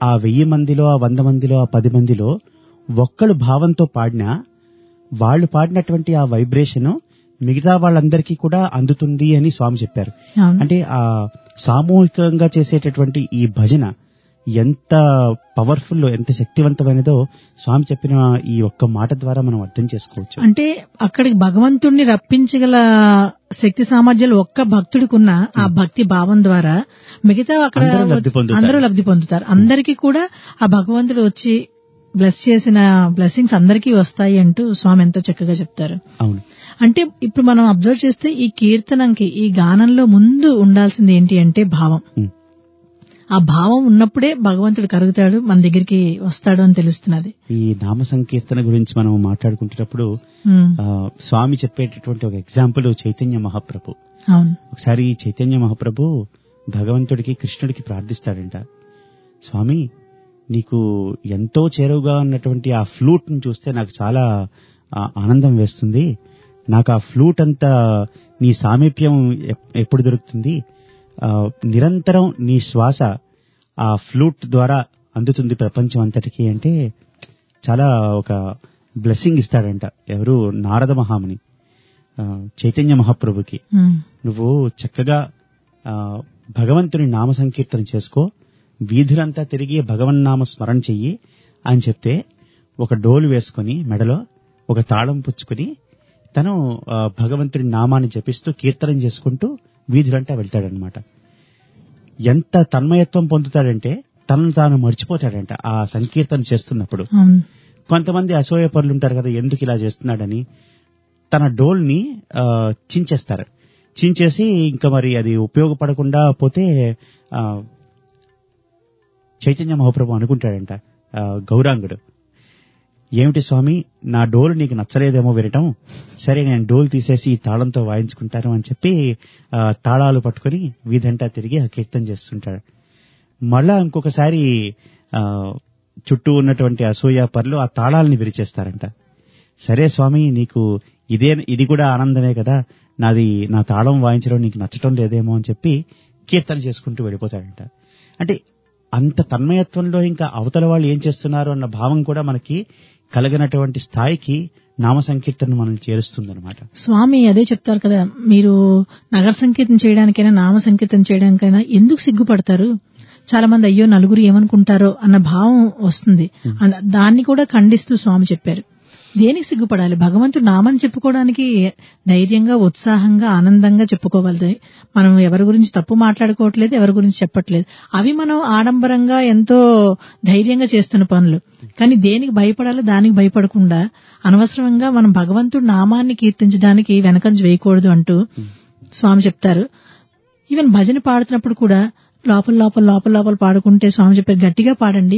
ఆ వెయ్యి మందిలో ఆ వంద మందిలో ఆ పది మందిలో ఒక్కడు భావంతో పాడినా వాళ్ళు పాడినటువంటి ఆ వైబ్రేషన్ మిగతా వాళ్ళందరికీ కూడా అందుతుంది అని స్వామి చెప్పారు అవును. అంటే ఆ సామూహికంగా చేసేటటువంటి ఈ భజన ఎంత పవర్ఫుల్ ఎంత శక్తివంతమైనదో స్వామి చెప్పిన ఈ ఒక్క మాట ద్వారా మనం అర్థం చేసుకోవచ్చు అంటే అక్కడికి భగవంతుణ్ణి రప్పించగల శక్తి సామర్థ్యాలు ఒక్క భక్తుడికి ఉన్న ఆ భక్తి భావం ద్వారా మిగతా అక్కడ అందరూ లబ్ధి పొందుతారు. అందరూ లబ్ధి పొందుతారు అందరికీ కూడా ఆ భగవంతుడు వచ్చి బ్లెస్ చేసిన బ్లెస్సింగ్స్ అందరికీ వస్తాయి అంటూ స్వామి ఎంతో చక్కగా చెప్తారు అవును అంటే ఇప్పుడు మనం అబ్జర్వ్ చేస్తే ఈ కీర్తనంకి ఈ గానంలో ముందు ఉండాల్సింది ఏంటి అంటే భావం ఉమ్. ఆ భావం ఉన్నప్పుడే భగవంతుడు కరుగుతాడు మన దగ్గరికి వస్తాడు అని తెలుస్తున్నది ఈ నామ సంకీర్తన గురించి మనం మాట్లాడుకుంటున్నప్పుడు ఉమ్, ఆ, స్వామి చెప్పేటటువంటి ఒక ఎగ్జాంపుల్ చైతన్య మహాప్రభు అవును ఒకసారి చైతన్య మహాప్రభు భగవంతుడికి కృష్ణుడికి ప్రార్థిస్తాడంట స్వామి నీకు ఎంతో చేరువుగా ఉన్నటువంటి ఆ ఫ్లూట్ ని చూస్తే నాకు చాలా ఆ, ఆనందం వేస్తుంది నాకు ఆ ఫ్లూట్ అంతా నీ సామీప్యం ఎప్- ఎప్పుడు దొరుకుతుంది ఆ, నిరంతరం నీ శ్వాస ఆ ఫ్లూట్ ద్వారా అందుతుంది ప్రపంచం అంతటికి అంటే చాలా ఒక బ్లెస్సింగ్ ఇస్తాడంట ఎవరు నారద మహాముని ఆ, చైతన్య మహాప్రభుకి ఉమ్, నువ్వు చక్కగా ఆ, భగవంతుని నామ సంకీర్తన చేసుకో వీధులంతా తిరిగి భగవన్నామ స్మరణ చెయ్యి అని చెప్తే ఒక డోలు వేసుకొని మెడలో ఒక తాళం పుచ్చుకొని తను ఆ, భగవంతుడి నామాన్ని జపిస్తూ కీర్తనం చేసుకుంటూ వీధులంటా వెళ్తాడనమాట ఎంత తన్మయత్వం పొందుతాడంటే తనను తాను మర్చిపోతాడంట ఆ సంకీర్తన చేస్తున్నప్పుడు అవును కొంతమంది అసూయ పరులు ఉంటారు కదా ఎందుకు ఇలా చేస్తున్నాడని తన డోల్ని ఆ, చించేస్తారు చించేసి ఇంకా మరి అది ఉపయోగపడకుండా పోతే ఆ, చైతన్య మహాప్రభు అనుకుంటాడంట ఆ, గౌరాంగుడు ఏమిటి స్వామి నా డోలు నీకు నచ్చలేదేమో వినటం సరే నేను డోలు తీసేసి ఈ తాళంతో వాయించుకుంటాను అని చెప్పి ఆ, తాళాలు పట్టుకొని వీధంటా తిరిగి ఆ కీర్తన చేస్తుంటాడు మళ్ళా ఇంకొకసారి ఆ, చుట్టూ ఉన్నటువంటి అసూయ పరులు ఆ తాళాలని విరిచేస్తారంట సరే స్వామి నీకు ఇదే ఇది కూడా ఆనందమే కదా నాది నా తాళం వాయించడం నీకు నచ్చటం లేదేమో అని చెప్పి కీర్తన చేసుకుంటూ వెళ్ళిపోతాడంట అంటే అంత తన్మయత్వంలో ఇంకా అవతల వాళ్ళు ఏం చేస్తున్నారు అన్న భావం కూడా మనకి కలగనటువంటి స్థాయికి నామ సంకీర్తన మనల్ని చేరుస్తుందన్నమాట స్వామి అదే చెప్తారు కదా మీరు నగర సంకీర్తన చేయడానికైనా నామ సంకీర్తన చేయడానికైనా ఎందుకు సిగ్గుపడతారు చాలా మంది అయ్యో నలుగురు ఏమనుకుంటారో అన్న భావం వస్తుంది అల- దాన్ని కూడా ఖండిస్తూ స్వామి చెప్పారు దేనికి సిగ్గుపడాలి భగవంతుడు నామని చెప్పుకోవడానికి ధైర్యంగా ఉత్సాహంగా ఆనందంగా చెప్పుకోవాలి మనం ఎవరి గురించి తప్పు మాట్లాడుకోవట్లేదు ఎవరి గురించి చెప్పట్లేదు అవి మనం ఆడంబరంగా ఎంతో ధైర్యంగా చేస్తున్న పనులు కానీ దేనికి భయపడాలో దానికి భయపడకుండా అనవసరంగా మనం భగవంతుడి నామాన్ని కీర్తించడానికి వెనకంజ వేయకూడదు అంటూ స్వామి చెప్తారు ఈవెన్ భజన పాడుతున్నప్పుడు కూడా లోపల లోపల లోపల లోపల పాడుకుంటే స్వామి చెప్పారు గట్టిగా పాడండి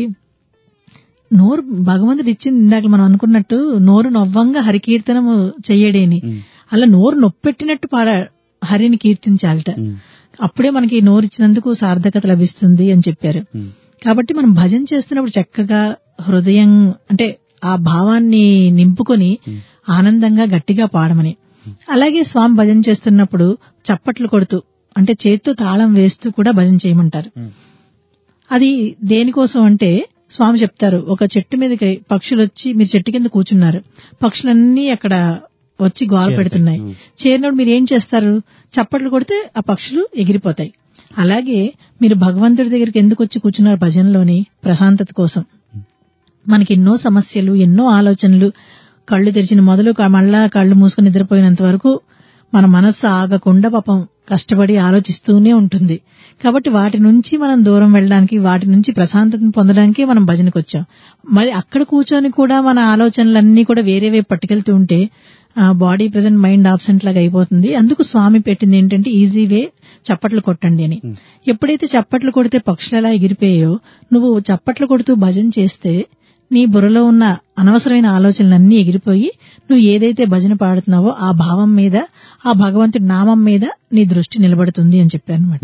నోరు భగవంతుడు ఇచ్చింది ఇందాక మనం అనుకున్నట్టు నోరు నవ్వంగా హరికీర్తనము చెయ్యడేని అలా నోరు నొప్పెట్టినట్టు పాడ హరిని కీర్తించాలట అప్పుడే మనకి నోరు ఇచ్చినందుకు సార్థకత లభిస్తుంది అని చెప్పారు కాబట్టి మనం భజన చేస్తున్నప్పుడు చక్కగా హృదయం అంటే ఆ భావాన్ని నింపుకొని ఆనందంగా గట్టిగా పాడమని అలాగే స్వామి భజన చేస్తున్నప్పుడు చప్పట్లు కొడుతూ అంటే చేత్తో తాళం వేస్తూ కూడా భజన చేయమంటారు అది దేనికోసం అంటే స్వామి చెప్తారు ఒక చెట్టు మీదకి పక్షులు వచ్చి మీరు చెట్టు కింద కూర్చున్నారు పక్షులన్నీ అక్కడ వచ్చి గోల పెడుతున్నాయి చేరినప్పుడు మీరు ఏం చేస్తారు చప్పట్లు కొడితే ఆ పక్షులు ఎగిరిపోతాయి అలాగే మీరు భగవంతుడి దగ్గరికి ఎందుకు వచ్చి కూర్చున్నారు భజనలోని ప్రశాంతత కోసం మనకి ఎన్నో సమస్యలు ఎన్నో ఆలోచనలు కళ్ళు తెరిచిన మొదలు క- మళ్ళా కళ్ళు మూసుకుని నిద్రపోయినంత వరకు మన మనస్సు ఆగకుండా పాపం కష్టపడి ఆలోచిస్తూనే ఉంటుంది కాబట్టి వాటి నుంచి మనం దూరం వెళ్ళడానికి వాటి నుంచి ప్రశాంతతను పొందడానికి మనం భజనకు వచ్చాం మరి అక్కడ కూర్చొని కూడా మన ఆలోచనలన్నీ కూడా వేరే వైపు పట్టుకెళ్తూ ఉంటే బాడీ ప్రజెంట్ మైండ్ ఆబ్సెంట్ లాగా అయిపోతుంది అందుకు స్వామి పెట్టింది ఏంటంటే ఈజీ వే చప్పట్లు కొట్టండి అని ఎప్పుడైతే చప్పట్లు కొడితే పక్షులు ఎలా ఎగిరిపోయాయో నువ్వు చప్పట్లు కొడుతూ భజన చేస్తే నీ బుర్రలో ఉన్న అనవసరమైన ఆలోచనలన్నీ ఎగిరిపోయి నువ్వు ఏదైతే భజన పాడుతున్నావో ఆ భావం మీద ఆ భగవంతుడి నామం మీద నీ దృష్టి నిలబడుతుంది అని చెప్పారు అనమాట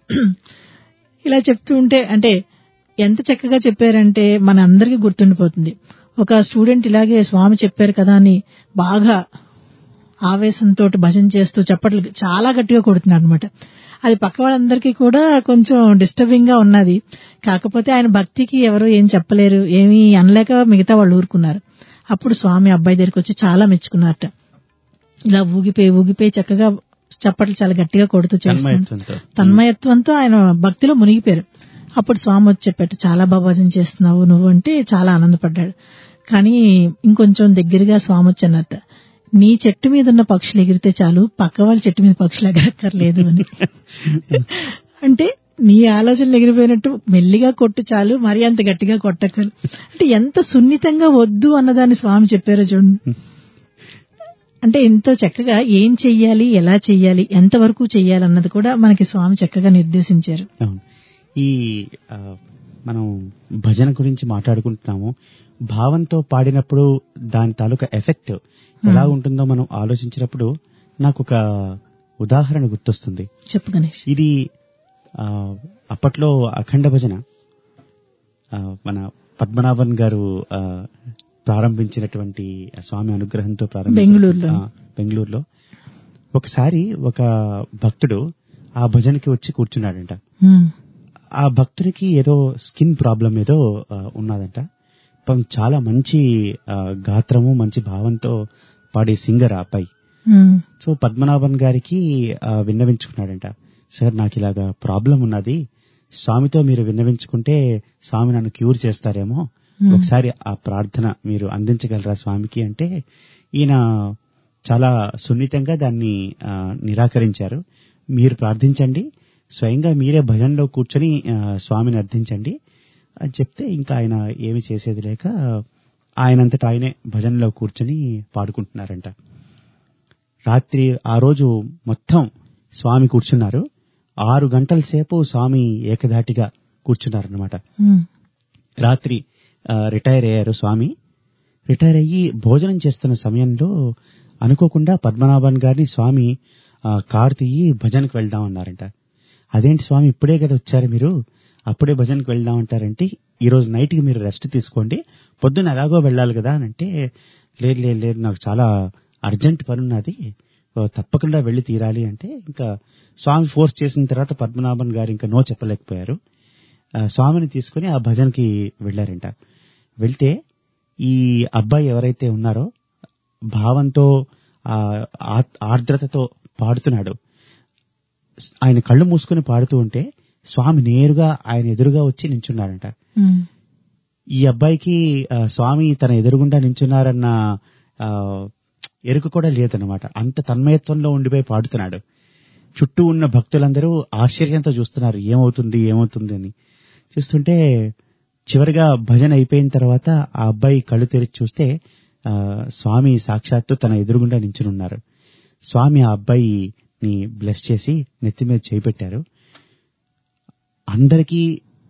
ఇలా చెప్తూ ఉంటే అంటే ఎంత చక్కగా చెప్పారంటే మన అందరికీ గుర్తుండిపోతుంది ఒక స్టూడెంట్ ఇలాగే స్వామి చెప్పారు కదా అని బాగా ఆవేశంతో భజన చేస్తూ చప్పట్లు చాలా గట్టిగా కొడుతున్నాడు అనమాట అది పక్క వాళ్ళందరికీ కూడా కొంచెం డిస్టర్బింగ్ గా ఉన్నది కాకపోతే ఆయన భక్తికి ఎవరు ఏం చెప్పలేరు ఏమీ అనలేక మిగతా వాళ్ళు ఊరుకున్నారు అప్పుడు స్వామి అబ్బాయి దగ్గరికి వచ్చి చాలా మెచ్చుకున్నారట ఇలా ఊగిపోయి ఊగిపోయి చక్కగా చప్పట్లు చాలా గట్టిగా కొడుతూ చేస్తున్నారు తన్మయత్వంతో తన్మయత్వంతో ఆయన భక్తిలో మునిగిపోయారు అప్పుడు స్వామి వచ్చి చెప్పాడు చాలా బాగా భజన చేస్తున్నావు నువ్వు అంటే చాలా ఆనందపడ్డాడు కానీ ఇంకొంచెం దగ్గరగా స్వామి వచ్చి అన్నట్ట నీ చెట్టు మీద ఉన్న పక్షులు ఎగిరితే చాలు పక్క వాళ్ళ చెట్టు మీద పక్షులు ఎగరక్కర్లేదు అని అంటే నీ ఆలోచనలు ఎగిరిపోయినట్టు మెల్లిగా కొట్టు చాలు మరి అంత గట్టిగా కొట్టక్కర్లేదు అంటే ఎంత సున్నితంగా వద్దు అన్నదాన్ని స్వామి చెప్పారో చూడండి అంటే ఎంతో చక్కగా ఏం చెయ్యాలి ఎలా చెయ్యాలి ఎంతవరకు చెయ్యాలి అన్నది కూడా మనకి స్వామి చక్కగా నిర్దేశించారు అవును ఈ ఆ, మనం భజన గురించి మాట్లాడుకుంటున్నాము భావంతో పాడినప్పుడు దాని తాలూకా ఎఫెక్ట్ ఎలా ఉంటుందో మనం ఆలోచించినప్పుడు నాకు ఒక ఉదాహరణ గుర్తొస్తుంది చెప్పు గణేష్ ఇది ఆ, అప్పట్లో అఖండ భజన ఆ, మన పద్మనాభన్ గారు ఆ, ప్రారంభించినటువంటి ఆ స్వామి అనుగ్రహంతో ప్రారంభించిన- బెంగళూరులో. ఆ, బెంగళూరులో ఒకసారి ఒక భక్తుడు ఆ భజనకి వచ్చి కూర్చున్నాడంట ఉమ్, ఆ భక్తునికి ఏదో స్కిన్ ప్రాబ్లం ఏదో ఆ, ఉన్నదంట పాపం చాలా మంచి ఆ, గాత్రము మంచి భావంతో పాడే సింగర్ ఆ అబ్బాయి ఉమ్, సో పద్మనాభన్ గారికి ఆ, విన్నవించుకున్నాడంట సార్ నాకు ఇలాగా ప్రాబ్లం ఉన్నది స్వామితో మీరు విన్నవించుకుంటే స్వామి నన్ను క్యూర్ చేస్తారేమో Hmm. ఒకసారి ఆ ప్రార్థన మీరు అందించగలరా స్వామికి అంటే ఈయన చాలా సున్నితంగా దాన్ని ఆ, నిరాకరించారు మీరు ప్రార్థించండి స్వయంగా మీరే భజనలో కూర్చొని ఆ, స్వామిని అర్థించండి అని చెప్తే ఇంకా ఆయన ఏమి చేసేది లేక ఆయనంతట ఆయనే భజనలో కూర్చొని పాడుకుంటున్నారంట రాత్రి ఆ రోజు మొత్తం స్వామి కూర్చున్నారు ఆరు గంటల సేపు స్వామి ఏకధాటిగా కూర్చున్నారన్నమాట ఉమ్, రాత్రి ఆ, రిటైర్ అయ్యారు స్వామి రిటైర్ అయ్యి భోజనం చేస్తున్న సమయంలో అనుకోకుండా పద్మనాభన్ గారిని స్వామి ఆ, కారు తీయి భజనకు వెళ్దాం అన్నారంట అదేంటి స్వామి ఇప్పుడే కదా వచ్చారు మీరు అప్పుడే భజనకు వెళ్దాం అంటారంటే ఈ రోజు నైట్ కి మీరు రెస్ట్ తీసుకోండి పొద్దున్న ఎలాగో వెళ్ళాలి కదా అని అంటే లేదు లేదు లేదు నాకు చాలా అర్జెంట్ పని ఉన్నది ఓ, తప్పకుండా వెళ్ళి తీరాలి అంటే ఇంకా స్వామి ఫోర్స్ చేసిన తర్వాత పద్మనాభన్ గారు ఇంకా నో చెప్పలేకపోయారు ఆ, స్వామిని తీసుకుని ఆ భజనకి వెళ్ళారంట వెళ్తే ఈ అబ్బాయి ఎవరైతే ఉన్నారో భావంతో ఆ ఆ- ఆర్ద్రతతో పాడుతున్నాడు ఆయన కళ్ళు మూసుకుని పాడుతూ ఉంటే స్వామి నేరుగా ఆయన ఎదురుగా వచ్చి నించున్నాడంట ఉమ్, ఈ అబ్బాయికి ఆ, స్వామి తన ఎదురుగుండా నించున్నారన్న ఆ, ఎరుక కూడా లేదన్నమాట అంత తన్మయత్వంలో ఉండిపోయి పాడుతున్నాడు చుట్టూ ఉన్న భక్తులందరూ ఆశ్చర్యంతో చూస్తున్నారు ఏమవుతుంది ఏమవుతుంది అని చూస్తుంటే చివరిగా భజన అయిపోయిన తర్వాత ఆ అబ్బాయి కళ్ళు తెరిచి చూస్తే ఆ, స్వామి సాక్షాత్తు తన ఎదురుగుండా నించునున్నారు స్వామి ఆ అబ్బాయిని బ్లెస్ చేసి నెత్తి మీద చేయి పెట్టారు అందరికీ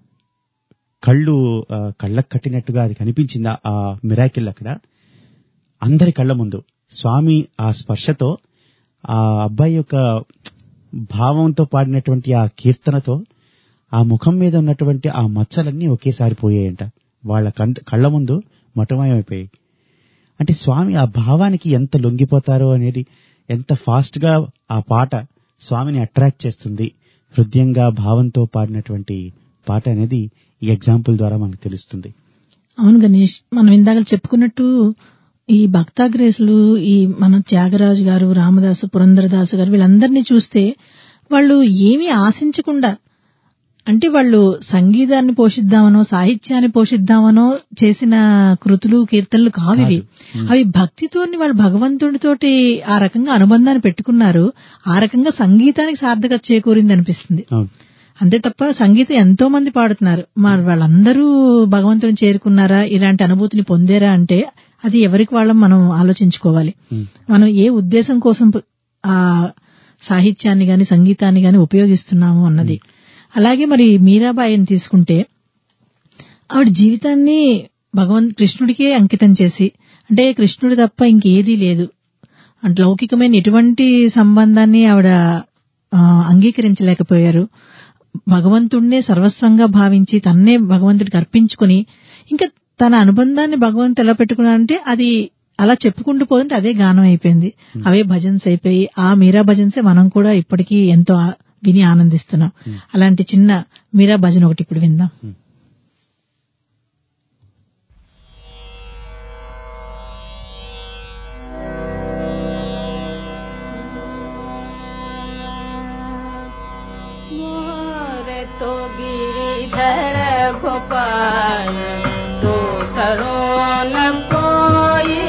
కళ్ళు ఆ, కళ్ళకు కట్టినట్టుగా అది కనిపించింది ఆ- ఆ మిరాకిల్ అక్కడ అందరి కళ్ళ ముందు స్వామి ఆ స్పర్శతో ఆ అబ్బాయి యొక్క భావంతో పాడినటువంటి ఆ కీర్తనతో ఆ ముఖం మీద ఉన్నటువంటి ఆ మచ్చలన్నీ ఒకేసారి పోయాయంట వాళ్ళ కంట కళ్ళ ముందు మొటమయమైపోయాయి అంటే స్వామి ఆ భావానికి ఎంత లొంగిపోతారో అనేది ఎంత ఫాస్ట్ గా ఆ పాట స్వామిని అట్రాక్ట్ చేస్తుంది హృదయంగా భావంతో పాడినటువంటి పాట అనేది ఈ ఎగ్జాంపుల్ ద్వారా మనకు తెలుస్తుంది అవును గణేష్ మనం ఇందాక చెప్పుకున్నట్టు ఈ భక్తాగ్రేసులు ఈ మన త్యాగరాజు గారు రామదాసు పురంధరదాసు గారు వీళ్ళందరినీ చూస్తే వాళ్ళు ఏమీ ఆశించకుండా అంటే వాళ్ళు సంగీతాన్ని పోషిద్దామనో సాహిత్యాన్ని పోషిద్దామనో చేసిన కృతులు కీర్తనలు కావు ఇవి అవి భక్తితోని వాళ్ళు భగవంతుడితోటి ఆ రకంగా అనుబంధాన్ని పెట్టుకున్నారు ఆ రకంగా సంగీతానికి సార్థకత చేకూరింది అనిపిస్తుంది అవును అంతే తప్ప సంగీతం ఎంతో మంది పాడుతున్నారు మరి వాళ్ళందరూ భగవంతుని చేరుకున్నారా ఇలాంటి అనుభూతిని పొందారా అంటే అది ఎవరికి వాళ్ళం మనం ఆలోచించుకోవాలి Hmm. మనం ఏ ఉద్దేశం కోసం పు- ఆ సాహిత్యాన్ని గాని సంగీతాన్ని గాని ఉపయోగిస్తున్నాము అన్నది అలాగే మరి మీరాబాయిని తీసుకుంటే ఆవిడ జీవితాన్ని భగవంత్ కృష్ణుడికే అంకితం చేసి అంటే కృష్ణుడి తప్ప ఇంకేదీ లేదు అంటే లౌకికమైన ఎటువంటి సంబంధాన్ని ఆవిడ ఆ, అంగీకరించలేకపోయారు భగవంతుణ్ణే సర్వస్వంగా భావించి తన్నే భగవంతుడికి అర్పించుకుని ఇంకా తన అనుబంధాన్ని భగవంతుడు ఎలా పెట్టుకున్నారంటే అది అలా చెప్పుకుంటూ పోతుంటే అదే గానం అయిపోయింది అవే భజన్స్ అయిపోయి ఆ మీరా భజన్సే మనం కూడా ఇప్పటికీ ఎంతో ఆ- విని ఆనందిస్తున్నాం అలాంటి చిన్న మీరా భజన్ ఒకటి ఇప్పుడు విందాం मोरे तो गिरिधर गोपाल तो सरोन कोई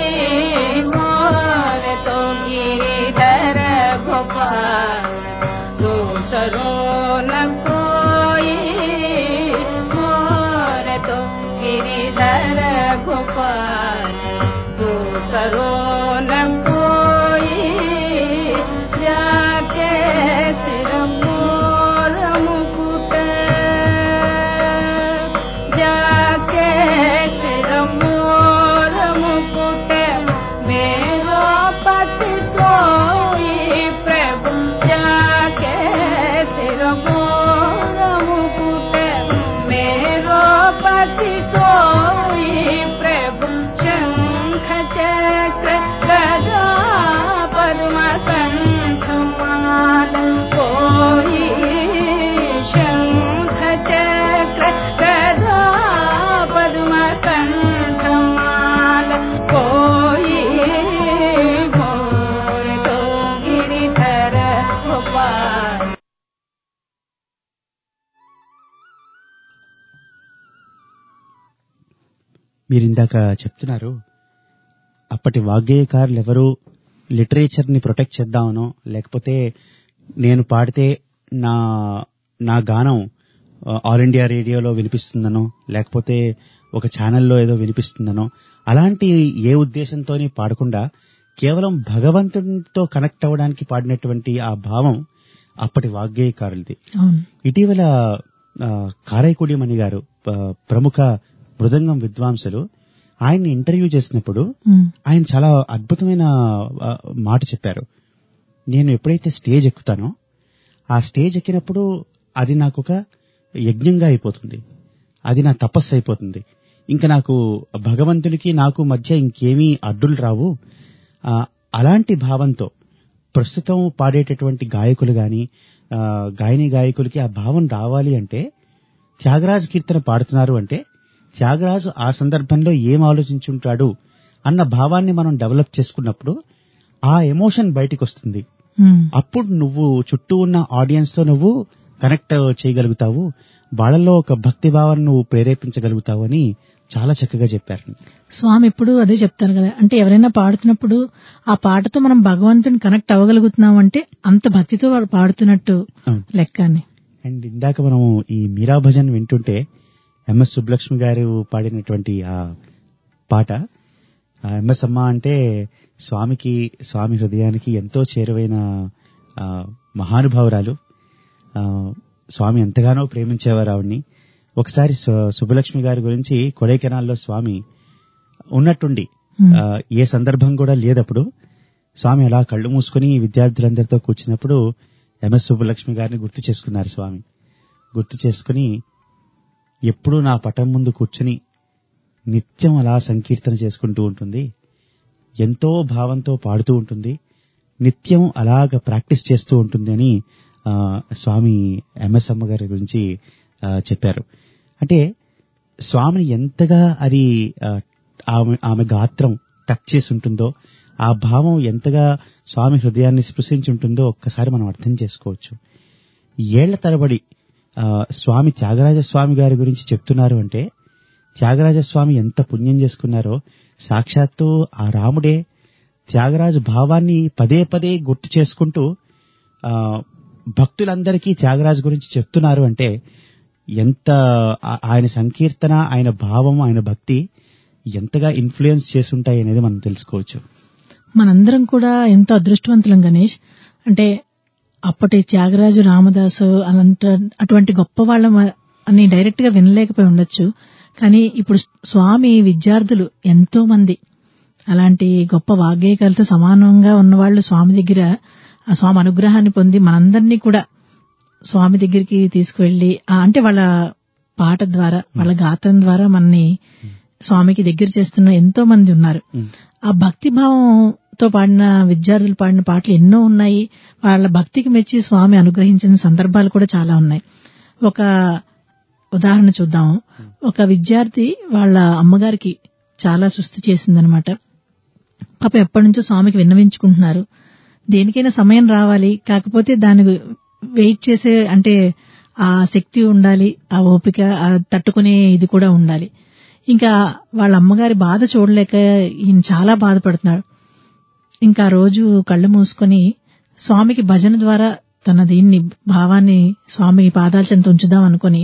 मोरे तो गिरिधर गोपाल तो सरोन कोई मोरे तो गिरिधर गोपाल तो सरोन कोई जाके सिर मोर मुकुट जाके सिर मोर मुकुट मेरो पति सोई प्रभु जाके सिर मोर मुकुट मेरो पति सोई प्रभु शंख चक्र गदा पद्म कंठ माल कोई शंख चक्र गदा पद्म कंठ माल कोई मोर तो गिरिधर गोपाल మీరు ఇందాక చెప్తున్నారు అప్పటి వాగ్గేయకారులు ఎవరు లిటరేచర్ ని ప్రొటెక్ట్ చేద్దామనో లేకపోతే నేను పాడితే నా నా గానం ఆ, ఆల్ ఇండియా రేడియోలో వినిపిస్తుందనో లేకపోతే ఒక ఛానల్లో ఏదో వినిపిస్తుందనో అలాంటి ఏ ఉద్దేశంతోని పాడకుండా కేవలం భగవంతునితో కనెక్ట్ అవ్వడానికి పాడినటువంటి ఆ భావం అప్పటి వాగ్గేయకారులది అవును ఇటీవల ఆ, కారైకుడి మణి గారు ప- ప్రముఖ మృదంగం విద్వాంసులు ఆయన్ని ఇంటర్వ్యూ చేసినప్పుడు ఉమ్, ఆయన చాలా అద్భుతమైన ఆ, మాట చెప్పారు నేను ఎప్పుడైతే స్టేజ్ ఎక్కుతానో ఆ స్టేజ్ ఎక్కినప్పుడు అది నాకు ఒక యజ్ఞంగా అయిపోతుంది అది నా తపస్సు అయిపోతుంది ఇంకా నాకు భగవంతునికి నాకు మధ్య ఇంకేమీ అడ్డులు రావు ఆ, అలాంటి భావంతో ప్రస్తుతం పాడేటటువంటి గాయకులు గాని ఆ, గాయని గాయకులకి ఆ భావం రావాలి అంటే త్యాగరాజు కీర్తన పాడుతున్నారు అంటే త్యాగరాజు ఆ సందర్భంలో ఏం ఆలోచించుంటాడు అన్న భావాన్ని మనం డెవలప్ చేసుకున్నప్పుడు ఆ ఎమోషన్ బయటికి వస్తుంది ఉమ్, అప్పుడు నువ్వు చుట్టూ ఉన్న ఆడియన్స్ తో నువ్వు కనెక్ట్ చేయగలుగుతావు వాళ్ళలో ఒక భక్తి భావాన్ని నువ్వు ప్రేరేపించగలుగుతావు అని చాలా చక్కగా చెప్పారు స్వామి ఎప్పుడు అదే చెప్తారు కదా అంటే ఎవరైనా పాడుతున్నప్పుడు ఆ పాటతో మనం భగవంతుని కనెక్ట్ అవ్వగలుగుతున్నాం అంటే అంత భక్తితో వాడు పాడుతున్నట్టు అవును. లెక్క అని అండ్ ఇందాక మనం ఈ మీరా భజన్ వింటుంటే ఎంఎస్ సుబ్బలక్ష్మి గారు పాడినటువంటి ఆ పాట ఆ ఎంఎస్ అమ్మ అంటే స్వామికి స్వామి హృదయానికి ఎంతో చేరువైన ఆ, మహానుభావురాలు ఆ, స్వామి ఎంతగానో ప్రేమించేవారు ఆవిడ్ని ఒకసారి సు- సుబ్బలక్ష్మి గారి గురించి కొడైకెనాల్లో స్వామి ఉన్నట్టుండి ఆ, ఏ సందర్భం కూడా లేదప్పుడు స్వామి అలా కళ్ళు మూసుకుని విద్యార్థులందరితో కూర్చున్నప్పుడు ఎంఎస్ సుబ్బలక్ష్మి గారిని గుర్తు చేసుకున్నారు స్వామి గుర్తు చేసుకుని ఎప్పుడూ నా పటం ముందు కూర్చుని నిత్యం అలా సంకీర్తన చేసుకుంటూ ఉంటుంది ఎంతో భావంతో పాడుతూ ఉంటుంది నిత్యం అలాగ ప్రాక్టీస్ చేస్తూ ఉంటుంది అని ఆ, స్వామి ఎంఎస్ అమ్మ గారి గురించి ఆ, చెప్పారు అంటే స్వామిని ఎంతగా అది ఆ, ఆమె ఆమె గాత్రం టచ్ చేసి ఉంటుందో ఆ భావం ఎంతగా స్వామి హృదయాన్ని స్పృశించి ఉంటుందో ఒక్కసారి మనం అర్థం చేసుకోవచ్చు ఏళ్ల తరబడి ఆ, స్వామి త్యాగరాజ స్వామి గారి గురించి చెప్తున్నారు అంటే త్యాగరాజ స్వామి ఎంత పుణ్యం చేసుకున్నారో సాక్షాత్తు ఆ రాముడే త్యాగరాజు భావాన్ని పదే పదే గుర్తు చేసుకుంటూ ఆ, భక్తులందరికీ త్యాగరాజు గురించి చెప్తున్నారు అంటే ఎంత ఆ- ఆయన సంకీర్తన ఆయన భావం ఆయన భక్తి ఎంతగా ఇన్ఫ్లుయెన్స్ చేసుంటాయి అనేది మనం తెలుసుకోవచ్చు మనందరం కూడా ఎంతో అదృష్టవంతులం గణేష్ అంటే అప్పటి త్యాగరాజు రామదాసు అనంట అటువంటి గొప్ప వాళ్ళ అని డైరెక్ట్ గా వినలేకపోయి ఉండొచ్చు కానీ ఇప్పుడు స్వామి విద్యార్థులు ఎంతో మంది అలాంటి గొప్ప వాగ్గేయకాలతో సమానంగా ఉన్నవాళ్ళు స్వామి దగ్గర ఆ స్వామి అనుగ్రహాన్ని పొంది మనందరినీ కూడా స్వామి దగ్గరికి తీసుకువెళ్లి ఆ అంటే వాళ్ళ పాట ద్వారా వాళ్ళ గాత్రం ద్వారా మనని స్వామికి దగ్గర చేస్తున్న ఎంతో మంది ఉన్నారు ఉమ్. ఆ భక్తి భావంతో పాడిన విద్యార్థులు పాడిన పాటలు ఎన్నో ఉన్నాయి వాళ్ళ భక్తికి మెచ్చి స్వామి అనుగ్రహించిన సందర్భాలు కూడా చాలా ఉన్నాయి ఒక ఉదాహరణ చూద్దాం ఒక విద్యార్థి వాళ్ళ అమ్మగారికి చాలా సుస్థి చేసిందనమాట పాప ఎప్పటి నుంచో స్వామికి విన్నవించుకుంటున్నారు దేనికైనా సమయం రావాలి కాకపోతే దాని వెయిట్ చేసే అంటే ఆ శక్తి ఉండాలి ఆ ఓపిక ఆ తట్టుకునే ఇది కూడా ఉండాలి ఇంకా వాళ్ళ అమ్మగారి బాధ చూడలేక ఈయన చాలా బాధపడుతున్నాడు ఇంకా ఆ రోజు కళ్ళు మూసుకొని స్వామికి భజన ద్వారా తన దీన్ని భావాన్ని స్వామి పాదాల చెంత ఉంచుదాం అనుకొని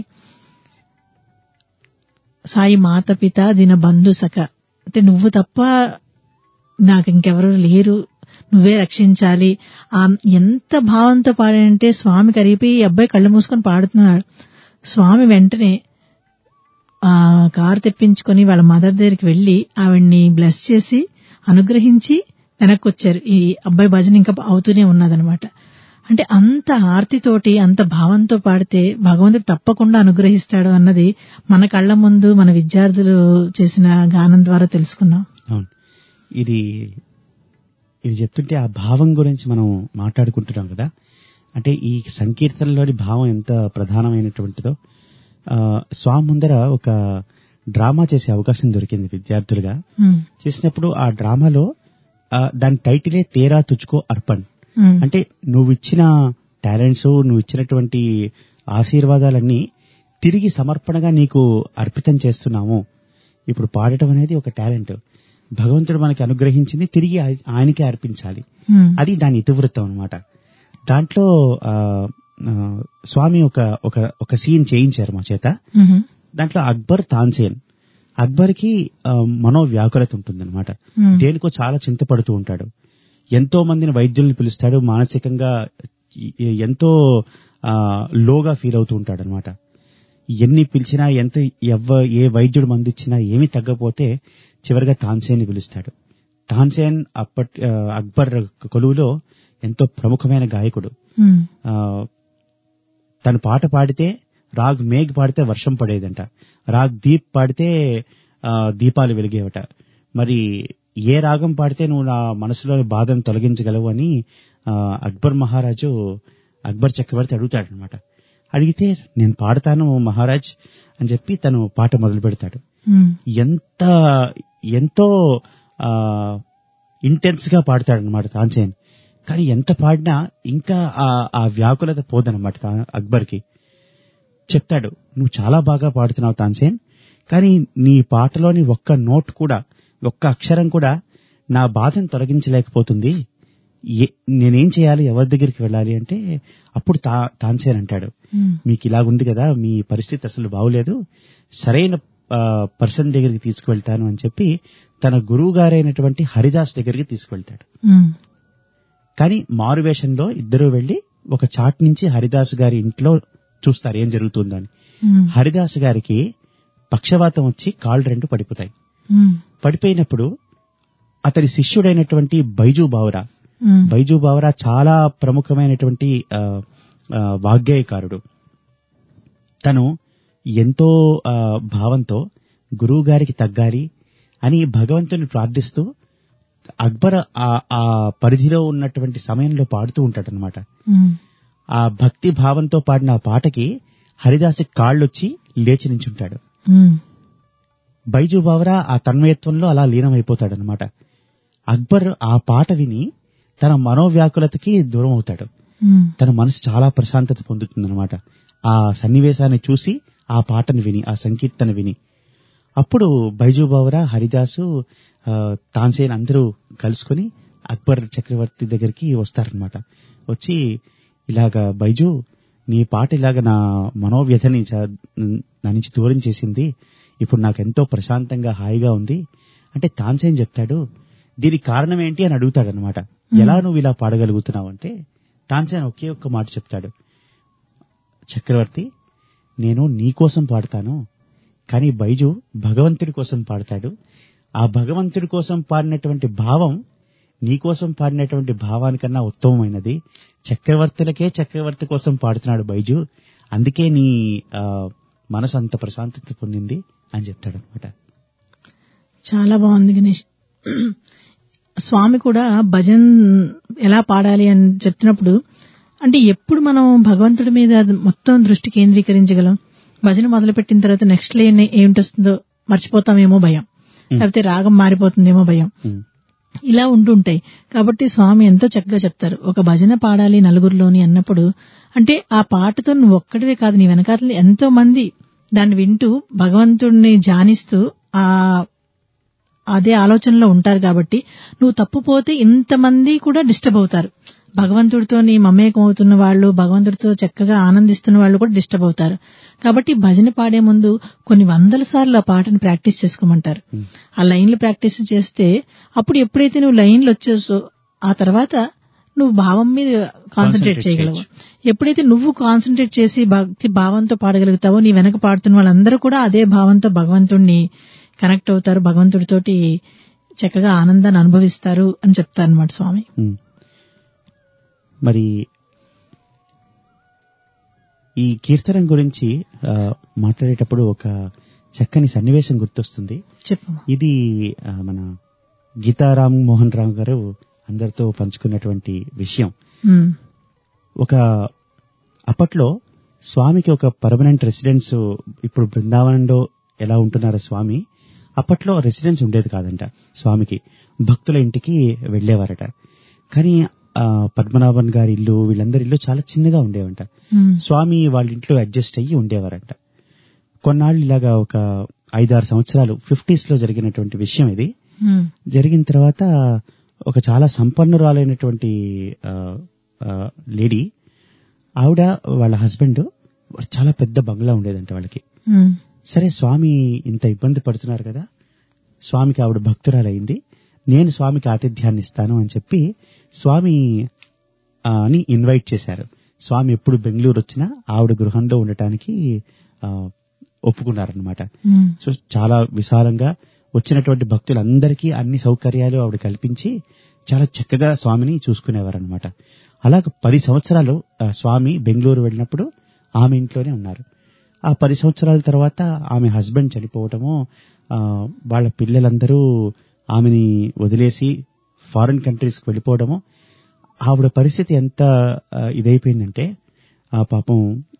సాయి మాత పిత దిన బంధు సఖ అంటే నువ్వు తప్ప నాకు ఇంకెవరు లేరు నువ్వే రక్షించాలి ఆ ఎంత భావంతో పాడాడంటే స్వామి కరిగిపోయి ఈ అబ్బాయి కళ్ళు మూసుకొని పాడుతున్నాడు స్వామి వెంటనే ఆ కారు తెప్పించుకొని వాళ్ళ మదర్ దగ్గరికి వెళ్లి ఆవిడ్ని బ్లెస్ చేసి అనుగ్రహించి వెనక్కి వచ్చారు ఈ అబ్బాయి భజన ఇంకా అవుతూనే ఉన్నదనమాట అంటే అంత ఆర్తితోటి అంత భావంతో పాడితే భగవంతుడు తప్పకుండా అనుగ్రహిస్తాడు అన్నది మన కళ్ళ ముందు మన విద్యార్థులు చేసిన గానం ద్వారా తెలుసుకున్నాం అవును ఇది ఇది చెప్తుంటే ఆ భావం గురించి మనం మాట్లాడుకుంటున్నాం కదా అంటే ఈ సంకీర్తనలోని భావం ఎంత ప్రధానమైనటువంటిదో ఆ, స్వామి ముందర ఒక డ్రామా చేసే అవకాశం దొరికింది విద్యార్థులుగా ఉమ్, చేసినప్పుడు ఆ డ్రామాలో ఆ, దాని టైటిలే తేరా తుచుకో అర్పణ్ ఉమ్, అంటే నువ్వు ఇచ్చిన టాలెంట్స్ నువ్వు ఇచ్చినటువంటి ఆశీర్వాదాలన్నీ తిరిగి సమర్పణగా నీకు అర్పితం చేస్తున్నాము ఇప్పుడు పాడటం అనేది ఒక టాలెంట్ భగవంతుడు మనకి అనుగ్రహించింది తిరిగి ఆయ- ఆయనకే అర్పించాలి ఉమ్, అది దాని ఇతివృత్తం అనమాట దాంట్లో ఆ, ఆ, స్వామి ఒక ఒక ఒక సీన్ చేయించారు మా చేత ఉమ్, దాంట్లో అక్బర్ తాన్సేన్ అక్బర్కి ఆ, మనోవ్యాకులత ఉంటుందన్నమాట ఉమ్, దేనికో చాలా చింతపడుతూ ఉంటాడు ఎంతో మందిని వైద్యుల్ని పిలుస్తాడు మానసికంగా ఎ- ఎంతో ఆ, లోగా ఫీల్ అవుతూ ఉంటాడు అనమాట ఎన్ని పిలిచినా ఎంత ఎవ్వ ఏ వైద్యుడు మందిచ్చినా ఏమీ తగ్గపోతే చివరిగా తాన్సేన్ని పిలుస్తాడు తాన్సేన్ అప్పటి ఆ, అక్బర్ కొలువులో ఎంతో ప్రముఖమైన గాయకుడు ఉమ్, ఆ, తను పాట పాడితే రాగ్ మేఘ్ పాడితే వర్షం పడేదంట రాగ్ దీప్ పాడితే ఆ, దీపాలు వెలిగేవట మరి ఏ రాగం పాడితే నువ్వు నా మనసులోని బాధను తొలగించగలవు అని ఆ, అక్బర్ మహారాజు అక్బర్ చక్రవర్తి అడుగుతాడనమాట అడిగితే నేను పాడతాను మహారాజ్ అని చెప్పి తను పాట మొదలు పెడతాడు ఉమ్, ఎంత ఎంతో ఇంటెన్స్ గా పాడతాడనమాట తాన్సేన్ కానీ ఎంత పాడినా ఇంకా ఆ ఆ వ్యాకులత పోదనమాట తా- అక్బర్కి చెప్తాడు నువ్వు చాలా బాగా పాడుతున్నావు తాన్సేన్ కానీ నీ పాటలోని ఒక్క నోట్ కూడా ఒక్క అక్షరం కూడా నా బాధను తొలగించలేకపోతుంది ఏ- నేనేం చేయాలి ఎవరి దగ్గరికి వెళ్ళాలి అంటే అప్పుడు తా తాన్సేన్ అంటాడు ఉమ్, మీకు ఇలాగుంది కదా మీ పరిస్థితి అసలు బాగులేదు సరైన పర్సన్ దగ్గరికి తీసుకువెళ్తాను అని చెప్పి తన గురువు గారైనటువంటి హరిదాస్ దగ్గరికి తీసుకువెళ్తాడు ఉమ్, కానీ మారువేషంలో ఇద్దరు వెళ్లి ఒక చాట్ నుంచి హరిదాస్ గారి ఇంట్లో చూస్తారు ఏం జరుగుతుందని ఉమ్, హరిదాస్ గారికి పక్షవాతం వచ్చి కాళ్ళు రెండు పడిపోతాయి ఉమ్, పడిపోయినప్పుడు అతని శిష్యుడైనటువంటి బైజూ బావరా ఉమ్, బైజూ బావరా చాలా ప్రముఖమైనటువంటి ఆ, ఆ, వాగ్గేయకారుడు తను ఎంతో ఆ, భావంతో గురువు గారికి తగ్గాలి అని భగవంతుని ప్రార్థిస్తూ అక్బర్ ఆ ఆ పరిధిలో ఉన్నటువంటి సమయంలో పాడుతూ ఉంటాడనమాట ఉమ్, ఆ భక్తి భావంతో పాడిన ఆ పాటకి హరిదాసి కాళ్ళొచ్చి లేచి నించుంటాడు ఉమ్, బైజు బావరా ఆ తన్మయత్వంలో అలా లీనమైపోతాడనమాట అక్బర్ ఆ పాట విని తన మనోవ్యాకులతకి దూరం అవుతాడు ఉమ్, తన మనసు చాలా ప్రశాంతత పొందుతుందన్నమాట ఆ సన్నివేశాన్ని చూసి ఆ పాటను విని ఆ సంకీర్తన విని అప్పుడు బైజు బావరా హరిదాసు ఆ, తాన్సేన్ అందరూ కలుసుకొని అక్బర్ చక్రవర్తి దగ్గరికి వస్తారనమాట వచ్చి ఇలాగా బైజు నీ పాట ఇలాగ నా మనోవ్యధని చ- నా నుంచి దూరం చేసింది ఇప్పుడు నాకు ఎంతో ప్రశాంతంగా హాయిగా ఉంది అంటే తాన్సేన్ చెప్తాడు దీనికి కారణం ఏంటి అని అడుగుతాడనమాట ఎలా నువ్వు ఇలా పాడగలుగుతున్నావు అంటే తాన్సేన్ ఒకే ఒక్క మాట చెప్తాడు చక్రవర్తి నేను నీ కోసం పాడతాను కానీ బైజు భగవంతుడి కోసం పాడతాడు ఆ భగవంతుడి కోసం పాడినటువంటి భావం నీ కోసం పాడినటువంటి భావానికన్నా ఉత్తమమైనది చక్రవర్తులకే చక్రవర్తి కోసం పాడుతున్నాడు బైజు అందుకే నీ ఆ, మనసు అంత ప్రశాంతత పొందింది అని చెప్తాడు అనమాట చాలా బాగుంది గణేష్ స్వామి కూడా భజన్ ఎలా పాడాలి అని చెప్తున్నప్పుడు అంటే ఎప్పుడు మనం భగవంతుడి మీద మొత్తం దృష్టి కేంద్రీకరించగలం భజన మొదలుపెట్టిన తర్వాత నెక్స్ట్ లైన్ ఏమిటి వస్తుందో మర్చిపోతామేమో భయం లేకపోతే రాగం మారిపోతుందేమో భయం ఉమ్, ఇలా ఉంటుంటాయి కాబట్టి స్వామి ఎంతో చక్కగా చెప్తారు ఒక భజన పాడాలి నలుగురిలోని అన్నప్పుడు అంటే ఆ పాటతో నువ్వు ఒక్కడివే కాదు నీ వెనకాతలు ఎంతో మంది దాన్ని వింటూ భగవంతుడిని ధ్యానిస్తూ ఆ అదే ఆలోచనలో ఉంటారు కాబట్టి నువ్వు తప్పుపోతే ఇంతమంది కూడా డిస్టర్బ్ అవుతారు భగవంతుడితో నీ మమేకం అవుతున్న వాళ్ళు భగవంతుడితో చక్కగా ఆనందిస్తున్న వాళ్ళు కూడా డిస్టర్బ్ అవుతారు కాబట్టి భజన పాడే ముందు కొన్ని వందల సార్లు ఆ పాటను ప్రాక్టీస్ చేసుకోమంటారు ఆ లైన్లు ప్రాక్టీస్ చేస్తే అప్పుడు ఎప్పుడైతే నువ్వు లైన్లు వచ్చేసో ఆ తర్వాత నువ్వు భావం మీద కాన్సన్ట్రేట్ Concentrate చేయగలవు ఎప్పుడైతే నువ్వు కాన్సన్ట్రేట్ చేసి భక్తి భావంతో పాడగలుగుతావో నీ వెనక పాడుతున్న వాళ్ళందరూ కూడా అదే భావంతో భగవంతుణ్ణి కనెక్ట్ అవుతారు భగవంతుడితోటి చక్కగా ఆనందాన్ని అనుభవిస్తారు అని చెప్తారు అనమాట స్వామి ఉమ్. మరి ఈ కీర్తనం గురించి ఆ, మాట్లాడేటప్పుడు ఒక చక్కని సన్నివేశం గుర్తొస్తుంది చెప్పు ఇది ఆ, మన గీతారాం మోహన్ రావు గారు అందరితో పంచుకున్నటువంటి విషయం ఉమ్, ఒక అప్పట్లో స్వామికి ఒక పర్మనెంట్ రెసిడెన్స్ ఇప్పుడు బృందావనంలో ఎలా ఉంటున్నారో స్వామి అప్పట్లో రెసిడెన్స్ ఉండేది కాదంట స్వామికి భక్తుల ఇంటికి వెళ్ళేవారట కానీ ఆ, పద్మనాభన్ గారి ఇల్లు వీళ్ళందరి ఇల్లు చాలా చిన్నగా ఉండేవంట ఉమ్, స్వామి వాళ్ళ ఇంట్లో అడ్జస్ట్ అయ్యి ఉండేవారంట కొన్నాళ్ళు ఇలాగా ఒక ఐదారు సంవత్సరాలు ఫిఫ్టీస్ లో జరిగినటువంటి విషయం ఇది ఉమ్, జరిగిన తర్వాత ఒక చాలా సంపన్నురాలైనటువంటి ఆ, ఆ, లేడీ ఆవిడ వాళ్ళ హస్బెండ్ చాలా పెద్ద బంగ్లా ఉండేదంట వాళ్ళకి ఉమ్, సరే స్వామి ఇంత ఇబ్బంది పడుతున్నారు కదా స్వామికి ఆవిడ భక్తురాలైంది నేను స్వామికి ఆతిథ్యాన్ని ఇస్తాను అని చెప్పి స్వామి ఆ, అని ఇన్వైట్ చేశారు స్వామి ఎప్పుడు బెంగళూరు వచ్చినా ఆవిడ గృహంలో ఉండటానికి ఆ, ఒప్పుకున్నారనమాట ఉమ్, సో చాలా విశాలంగా వచ్చినటువంటి భక్తులందరికీ అన్ని సౌకర్యాలు ఆవిడ కల్పించి చాలా చక్కగా స్వామిని చూసుకునేవారనమాట అలా పది సంవత్సరాలు ఆ, స్వామి బెంగళూరు వెళ్ళినప్పుడు ఆమె ఇంట్లోనే ఉన్నారు ఆ పది సంవత్సరాల తర్వాత ఆమె హస్బెండ్ చనిపోవటము ఆ, వాళ్ళ పిల్లలందరూ ఆమెని వదిలేసి ఫారిన్ కంట్రీస్కి వెళ్ళిపోవడము ఆవిడ పరిస్థితి ఎంత ఆ, ఇదైపోయిందంటే ఆ పాపం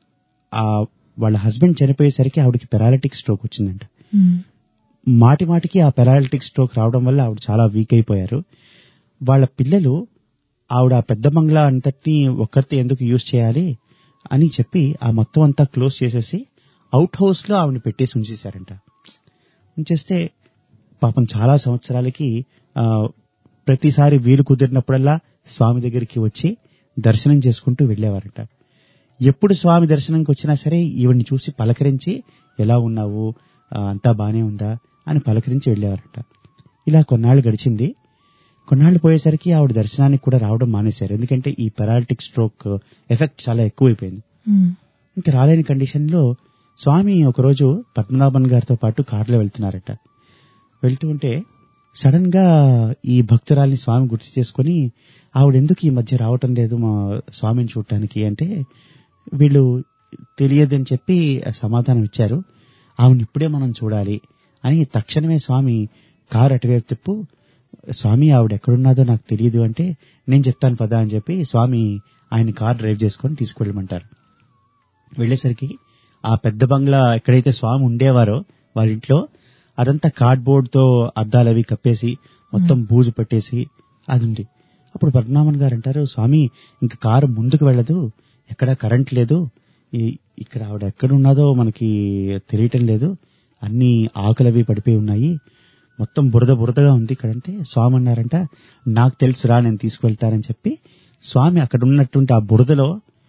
ఆ వాళ్ళ హస్బెండ్ చనిపోయేసరికి ఆవిడకి పెరాలిటిక్ స్ట్రోక్ వచ్చిందంట ఉమ్, మాటి మాటికి ఆ పెరాలిటిక్ స్ట్రోక్ రావడం వల్ల ఆవిడ చాలా వీక్ అయిపోయారు వాళ్ళ పిల్లలు ఆవిడ ఆ పెద్ద బంగ్లా అంతటిని ఒక్కరితే ఎందుకు యూజ్ చేయాలి అని చెప్పి ఆ మొత్తం అంతా క్లోజ్ చేసేసి అవుట్ హౌస్ లో ఆవిడని పెట్టేసి ఉంచేశారంట ఉంచేస్తే పాపం చాలా సంవత్సరాలకి ఆ, ప్రతిసారి వీలు కుదిరినప్పుడల్లా స్వామి దగ్గరికి వచ్చి దర్శనం చేసుకుంటూ వెళ్ళేవారట ఎప్పుడు స్వామి దర్శనంకి వచ్చినా సరే ఈవిడ్ని చూసి పలకరించి ఎలా ఉన్నావు ఆ, అంతా బానే ఉందా అని పలకరించి వెళ్ళేవారట ఇలా కొన్నాళ్ళు గడిచింది కొన్నాళ్ళు పోయేసరికి ఆవిడ దర్శనానికి కూడా రావడం మానేశారు ఎందుకంటే ఈ పెరాలిటిక్ స్ట్రోక్ ఎఫెక్ట్ చాలా ఎక్కువైపోయింది ఉమ్, ఇంకా రాలేని కండిషన్లో స్వామి ఒకరోజు పద్మనాభన్ గారితో పాటు కారులో వెళ్తున్నారట వెళ్తూ ఉంటే సడన్ గా ఈ భక్తురాల్ని స్వామి గుర్తు చేసుకుని ఆవిడ ఎందుకు ఈ మధ్య రావటం లేదు మా స్వామిని చూడటానికి అంటే వీళ్ళు తెలియదని చెప్పి సమాధానం ఇచ్చారు ఆవిడ ఇప్పుడే మనం చూడాలి అని తక్షణమే స్వామి కారు అటువైపు తిప్పు స్వామి ఆవిడ ఎక్కడున్నదో నాకు తెలియదు అంటే నేను చెప్తాను పదా అని చెప్పి స్వామి ఆయన కార్ డ్రైవ్ చేసుకొని తీసుకెళ్ళమంటారు వెళ్ళేసరికి ఆ పెద్ద బంగ్లా ఎక్కడైతే స్వామి ఉండేవారో వాళ్ళ ఇంట్లో అదంతా కార్డ్బోర్డ్ తో అద్దాలు అవి కప్పేసి మొత్తం బూజు పెట్టేసి అది ఉంది అప్పుడు పద్మనాభన్ గారు అంటారు స్వామి ఇంక కారు ముందుకు వెళ్ళదు ఎక్కడ కరెంట్ లేదు ఈ- ఇక్కడ ఆవిడ ఎక్కడున్నదో మనకి తెలియటం లేదు అన్ని ఆకులవి పడిపోయి ఉన్నాయి మొత్తం బురద బురదగా ఉంది ఇక్కడంటే స్వామి అన్నారంట నాకు తెలుసురా నేను తీసుకువెళ్తానని చెప్పి స్వామి అక్కడ ఉన్నటువంటి ఆ బురదలో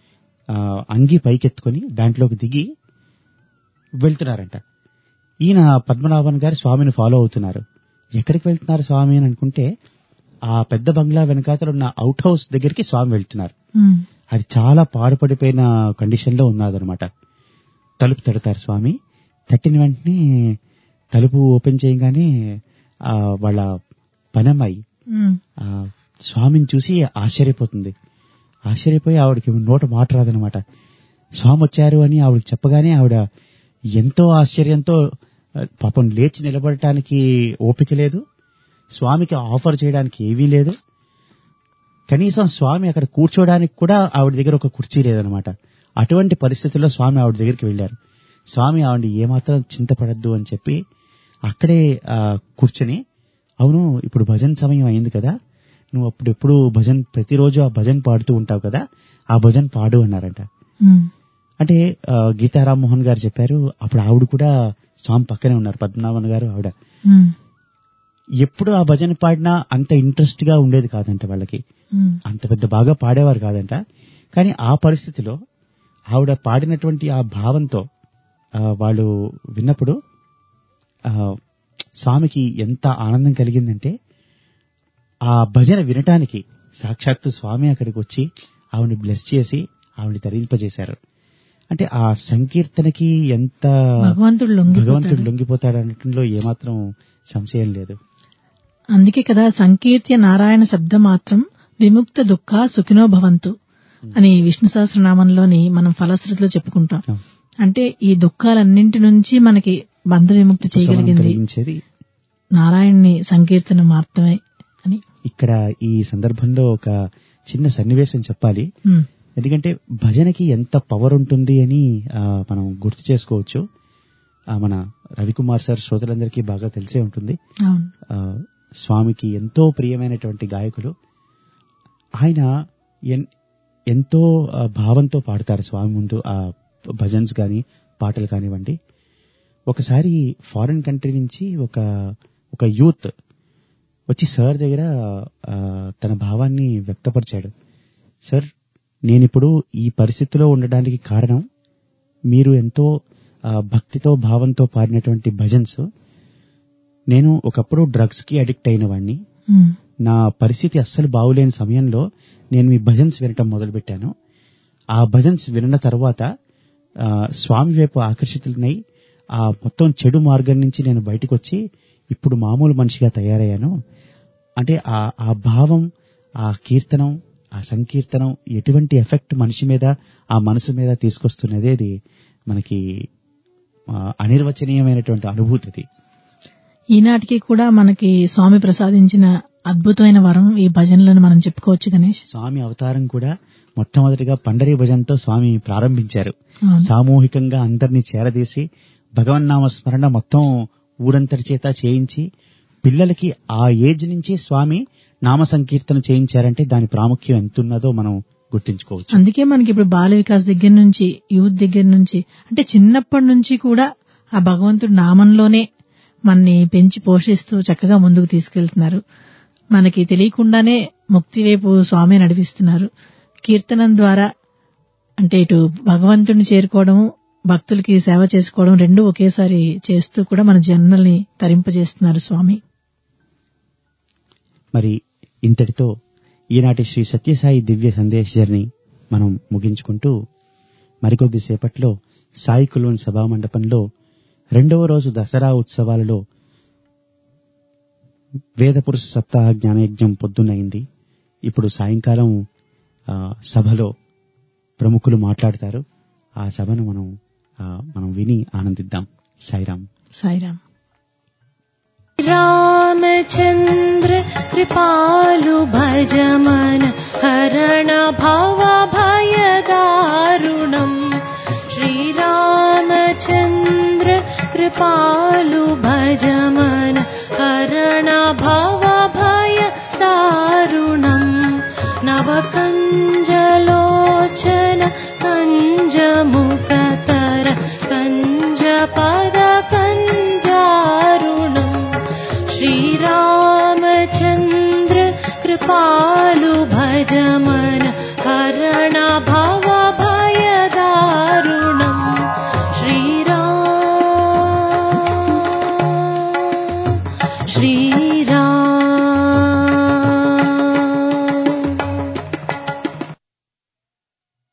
ఆ, అంగి పైకెత్తుకొని దాంట్లోకి దిగి వెళ్తున్నారంట ఈయన పద్మనాభన్ గారు స్వామిని ఫాలో అవుతున్నారు ఎక్కడికి వెళ్తున్నారు స్వామి అని అనుకుంటే ఆ పెద్ద బంగ్లా వెనకాతలు ఉన్న అవుట్ హౌస్ దగ్గరికి స్వామి వెళ్తున్నారు ఉమ్, అది చాలా పాడుపడిపోయిన కండిషన్ లో ఉన్నదనమాట తలుపు తడతారు స్వామి తట్టిన వెంటనే తలుపు ఓపెన్ చేయగానే ఆ వాళ్ళ పనమ్మాయి ఉమ్, ఆ స్వామిని చూసి ఆశ్చర్యపోతుంది ఆశ్చర్యపోయి ఆవిడకి నోట మాట రాదనమాట స్వామి వచ్చారు అని ఆవిడకి చెప్పగానే ఆవిడ ఎంతో ఆశ్చర్యంతో పాపం లేచి నిలబడటానికి ఓపిక లేదు స్వామికి ఆఫర్ చేయడానికి ఏమీ లేదు కనీసం స్వామి అక్కడ కూర్చోడానికి కూడా ఆవిడ దగ్గర ఒక కుర్చీ లేదనమాట అటువంటి పరిస్థితుల్లో స్వామి ఆవిడ దగ్గరికి వెళ్ళారు స్వామి ఆవిడ ఏమాత్రం చింతపడద్దు అని చెప్పి అక్కడే ఆ, కూర్చొని అవును ఇప్పుడు భజన్ సమయం అయింది కదా నువ్వు అప్పుడు ఎప్పుడు భజన్ ప్రతిరోజు ఆ భజన్ పాడుతూ ఉంటావు కదా ఆ భజన్ పాడు అన్నారంట ఉమ్, అంటే ఆ, గీతారాం మోహన్ గారు చెప్పారు అప్పుడు ఆవిడ కూడా స్వామి పక్కనే ఉన్నారు పద్మనాభన్ గారు ఆవిడ ఉమ్, ఎప్పుడు ఆ భజన పాడినా అంత ఇంట్రెస్ట్ గా ఉండేది కాదంట వాళ్ళకి ఉమ్, అంత పెద్ద బాగా పాడేవారు కాదంట కానీ ఆ పరిస్థితిలో ఆవిడ పాడినటువంటి ఆ భావంతో ఆ, వాళ్ళు విన్నప్పుడు ఆ, స్వామికి ఎంత ఆనందం కలిగిందంటే ఆ భజన వినటానికి సాక్షాత్తు స్వామి అక్కడికి వచ్చి ఆవిడని బ్లెస్ చేసి ఆవిడని తరింపజేశారు అంటే ఆ సంకీర్తనకి ఎంత భగవంతుడు భగవంతుడు లొంగిపోతాడు లొంగిపోతాడు అనటంలో ఏమాత్రం సంశయం లేదు అందుకే కదా సంకీర్త్య నారాయణ శబ్ద మాత్రం విముక్త దుఃఖ సుఖినో భవంతు అని విష్ణు సహస్రనామంలోని మనం ఫలశ్రుతిలో చెప్పుకుంటాం అవును. అంటే ఈ దుఃఖాలన్నింటి నుంచి మనకి బంధ విముక్తి చేయగలిగింది కలిగించేది నారాయణ్ణి సంకీర్తన మాత్రమే అని ఇక్కడ ఈ సందర్భంలో ఒక చిన్న సన్నివేశం చెప్పాలి ఉమ్, ఎందుకంటే భజనకి ఎంత పవర్ ఉంటుంది అని ఆ, మనం గుర్తు చేసుకోవచ్చు ఆ, మన రవికుమార్ సార్ శ్రోతలందరికీ బాగా తెలిసే ఉంటుంది అవును ఆ, స్వామికి ఎంతో ప్రియమైనటువంటి గాయకులు ఆయన ఎన్- ఎంతో ఆ, భావంతో పాడతారు స్వామి ముందు ఆ భజన్స్ కానీ పాటలు కానివ్వండి ఒకసారి ఫారిన్ కంట్రీ నుంచి ఒక ఒక యూత్ వచ్చి సార్ దగ్గర ఆ, తన భావాన్ని వ్యక్తపరిచాడు సార్ నేనిప్పుడు ఈ పరిస్థితిలో ఉండడానికి కారణం మీరు ఎంతో ఆ, భక్తితో భావంతో పాడినటువంటి భజన్స్ నేను ఒకప్పుడు డ్రగ్స్ కి అడిక్ట్ అయిన వాడిని ఉమ్, నా పరిస్థితి అస్సలు బాగులేని సమయంలో నేను మీ భజన్స్ వినటం మొదలుపెట్టాను ఆ భజన్స్ విన్న తర్వాత ఆ, స్వామి వైపు ఆకర్షితులనై ఆ మొత్తం చెడు మార్గం నుంచి నేను బయటకు వచ్చి ఇప్పుడు మామూలు మనిషిగా తయారయ్యాను అంటే ఆ ఆ భావం ఆ కీర్తనం ఆ సంకీర్తనం ఎటువంటి ఎఫెక్ట్ మనిషి మీద ఆ మనసు మీద తీసుకొస్తున్నది అది మనకి ఆ, అనిర్వచనీయమైనటువంటి అనుభూతి అది ఈనాటికి కూడా మనకి స్వామి ప్రసాదించిన అద్భుతమైన వరం ఈ భజనలను మనం చెప్పుకోవచ్చు గణేష్ స్వామి అవతారం కూడా మొట్టమొదటిగా పండరీ భజనతో స్వామి ప్రారంభించారు అవును. సామూహికంగా అందరినీ చేరదీసి భగవన్నామ స్మరణ మొత్తం ఊరంతటి చేత చేయించి పిల్లలకి ఆ ఏజ్ నుంచి స్వామి నామ సంకీర్తన చేయించారంటే దాని ప్రాముఖ్యం ఎంతున్నదో మనం గుర్తించుకోవచ్చు అందుకే మనకి ఇప్పుడు బాల వికాస్ దగ్గర నుంచి యూత్ దగ్గర నుంచి అంటే చిన్నప్పటి నుంచి కూడా ఆ భగవంతుడి నామంలోనే మనని పెంచి పోషిస్తూ చక్కగా ముందుకు తీసుకెళ్తున్నారు మనకి తెలియకుండానే ముక్తి వైపు స్వామి నడిపిస్తున్నారు కీర్తనం ద్వారా అంటే ఇటు భగవంతుడిని చేరుకోవడము భక్తులకి సేవ చేసుకోవడం రెండు ఒకేసారి చేస్తూ కూడా మన జన్మల్ని తరింపజేస్తున్నారు స్వామి మరి ఇంతటితో ఈనాటి శ్రీ సత్యసాయి దివ్య సందేశ్ జర్నీ మనం ముగించుకుంటూ మరికొద్ది సేపట్లో సాయి కుల్వన్ సభా మండపంలో రెండవ రోజు దసరా ఉత్సవాలలో వేదపురుష సప్తాహ జ్ఞానయజ్ఞం పొద్దున్నయింది ఇప్పుడు సాయంకాలం ఆ, సభలో ప్రముఖులు మాట్లాడతారు ఆ సభను మనం ఆ, మనం విని ఆనందిద్దాం సాయిరాం సాయిరామ్ रामचन्द्र कृपालु भज मन हरण भव भय दारुणम् श्रीरामचन्द्र कृपालु भज मन हरण भव भय दारुणम् नवकञ्जलोचन कञ्जमुखतर कञ्जपद कञ्जारुणम् श्रीरामचन्द्र कृपालु भज मन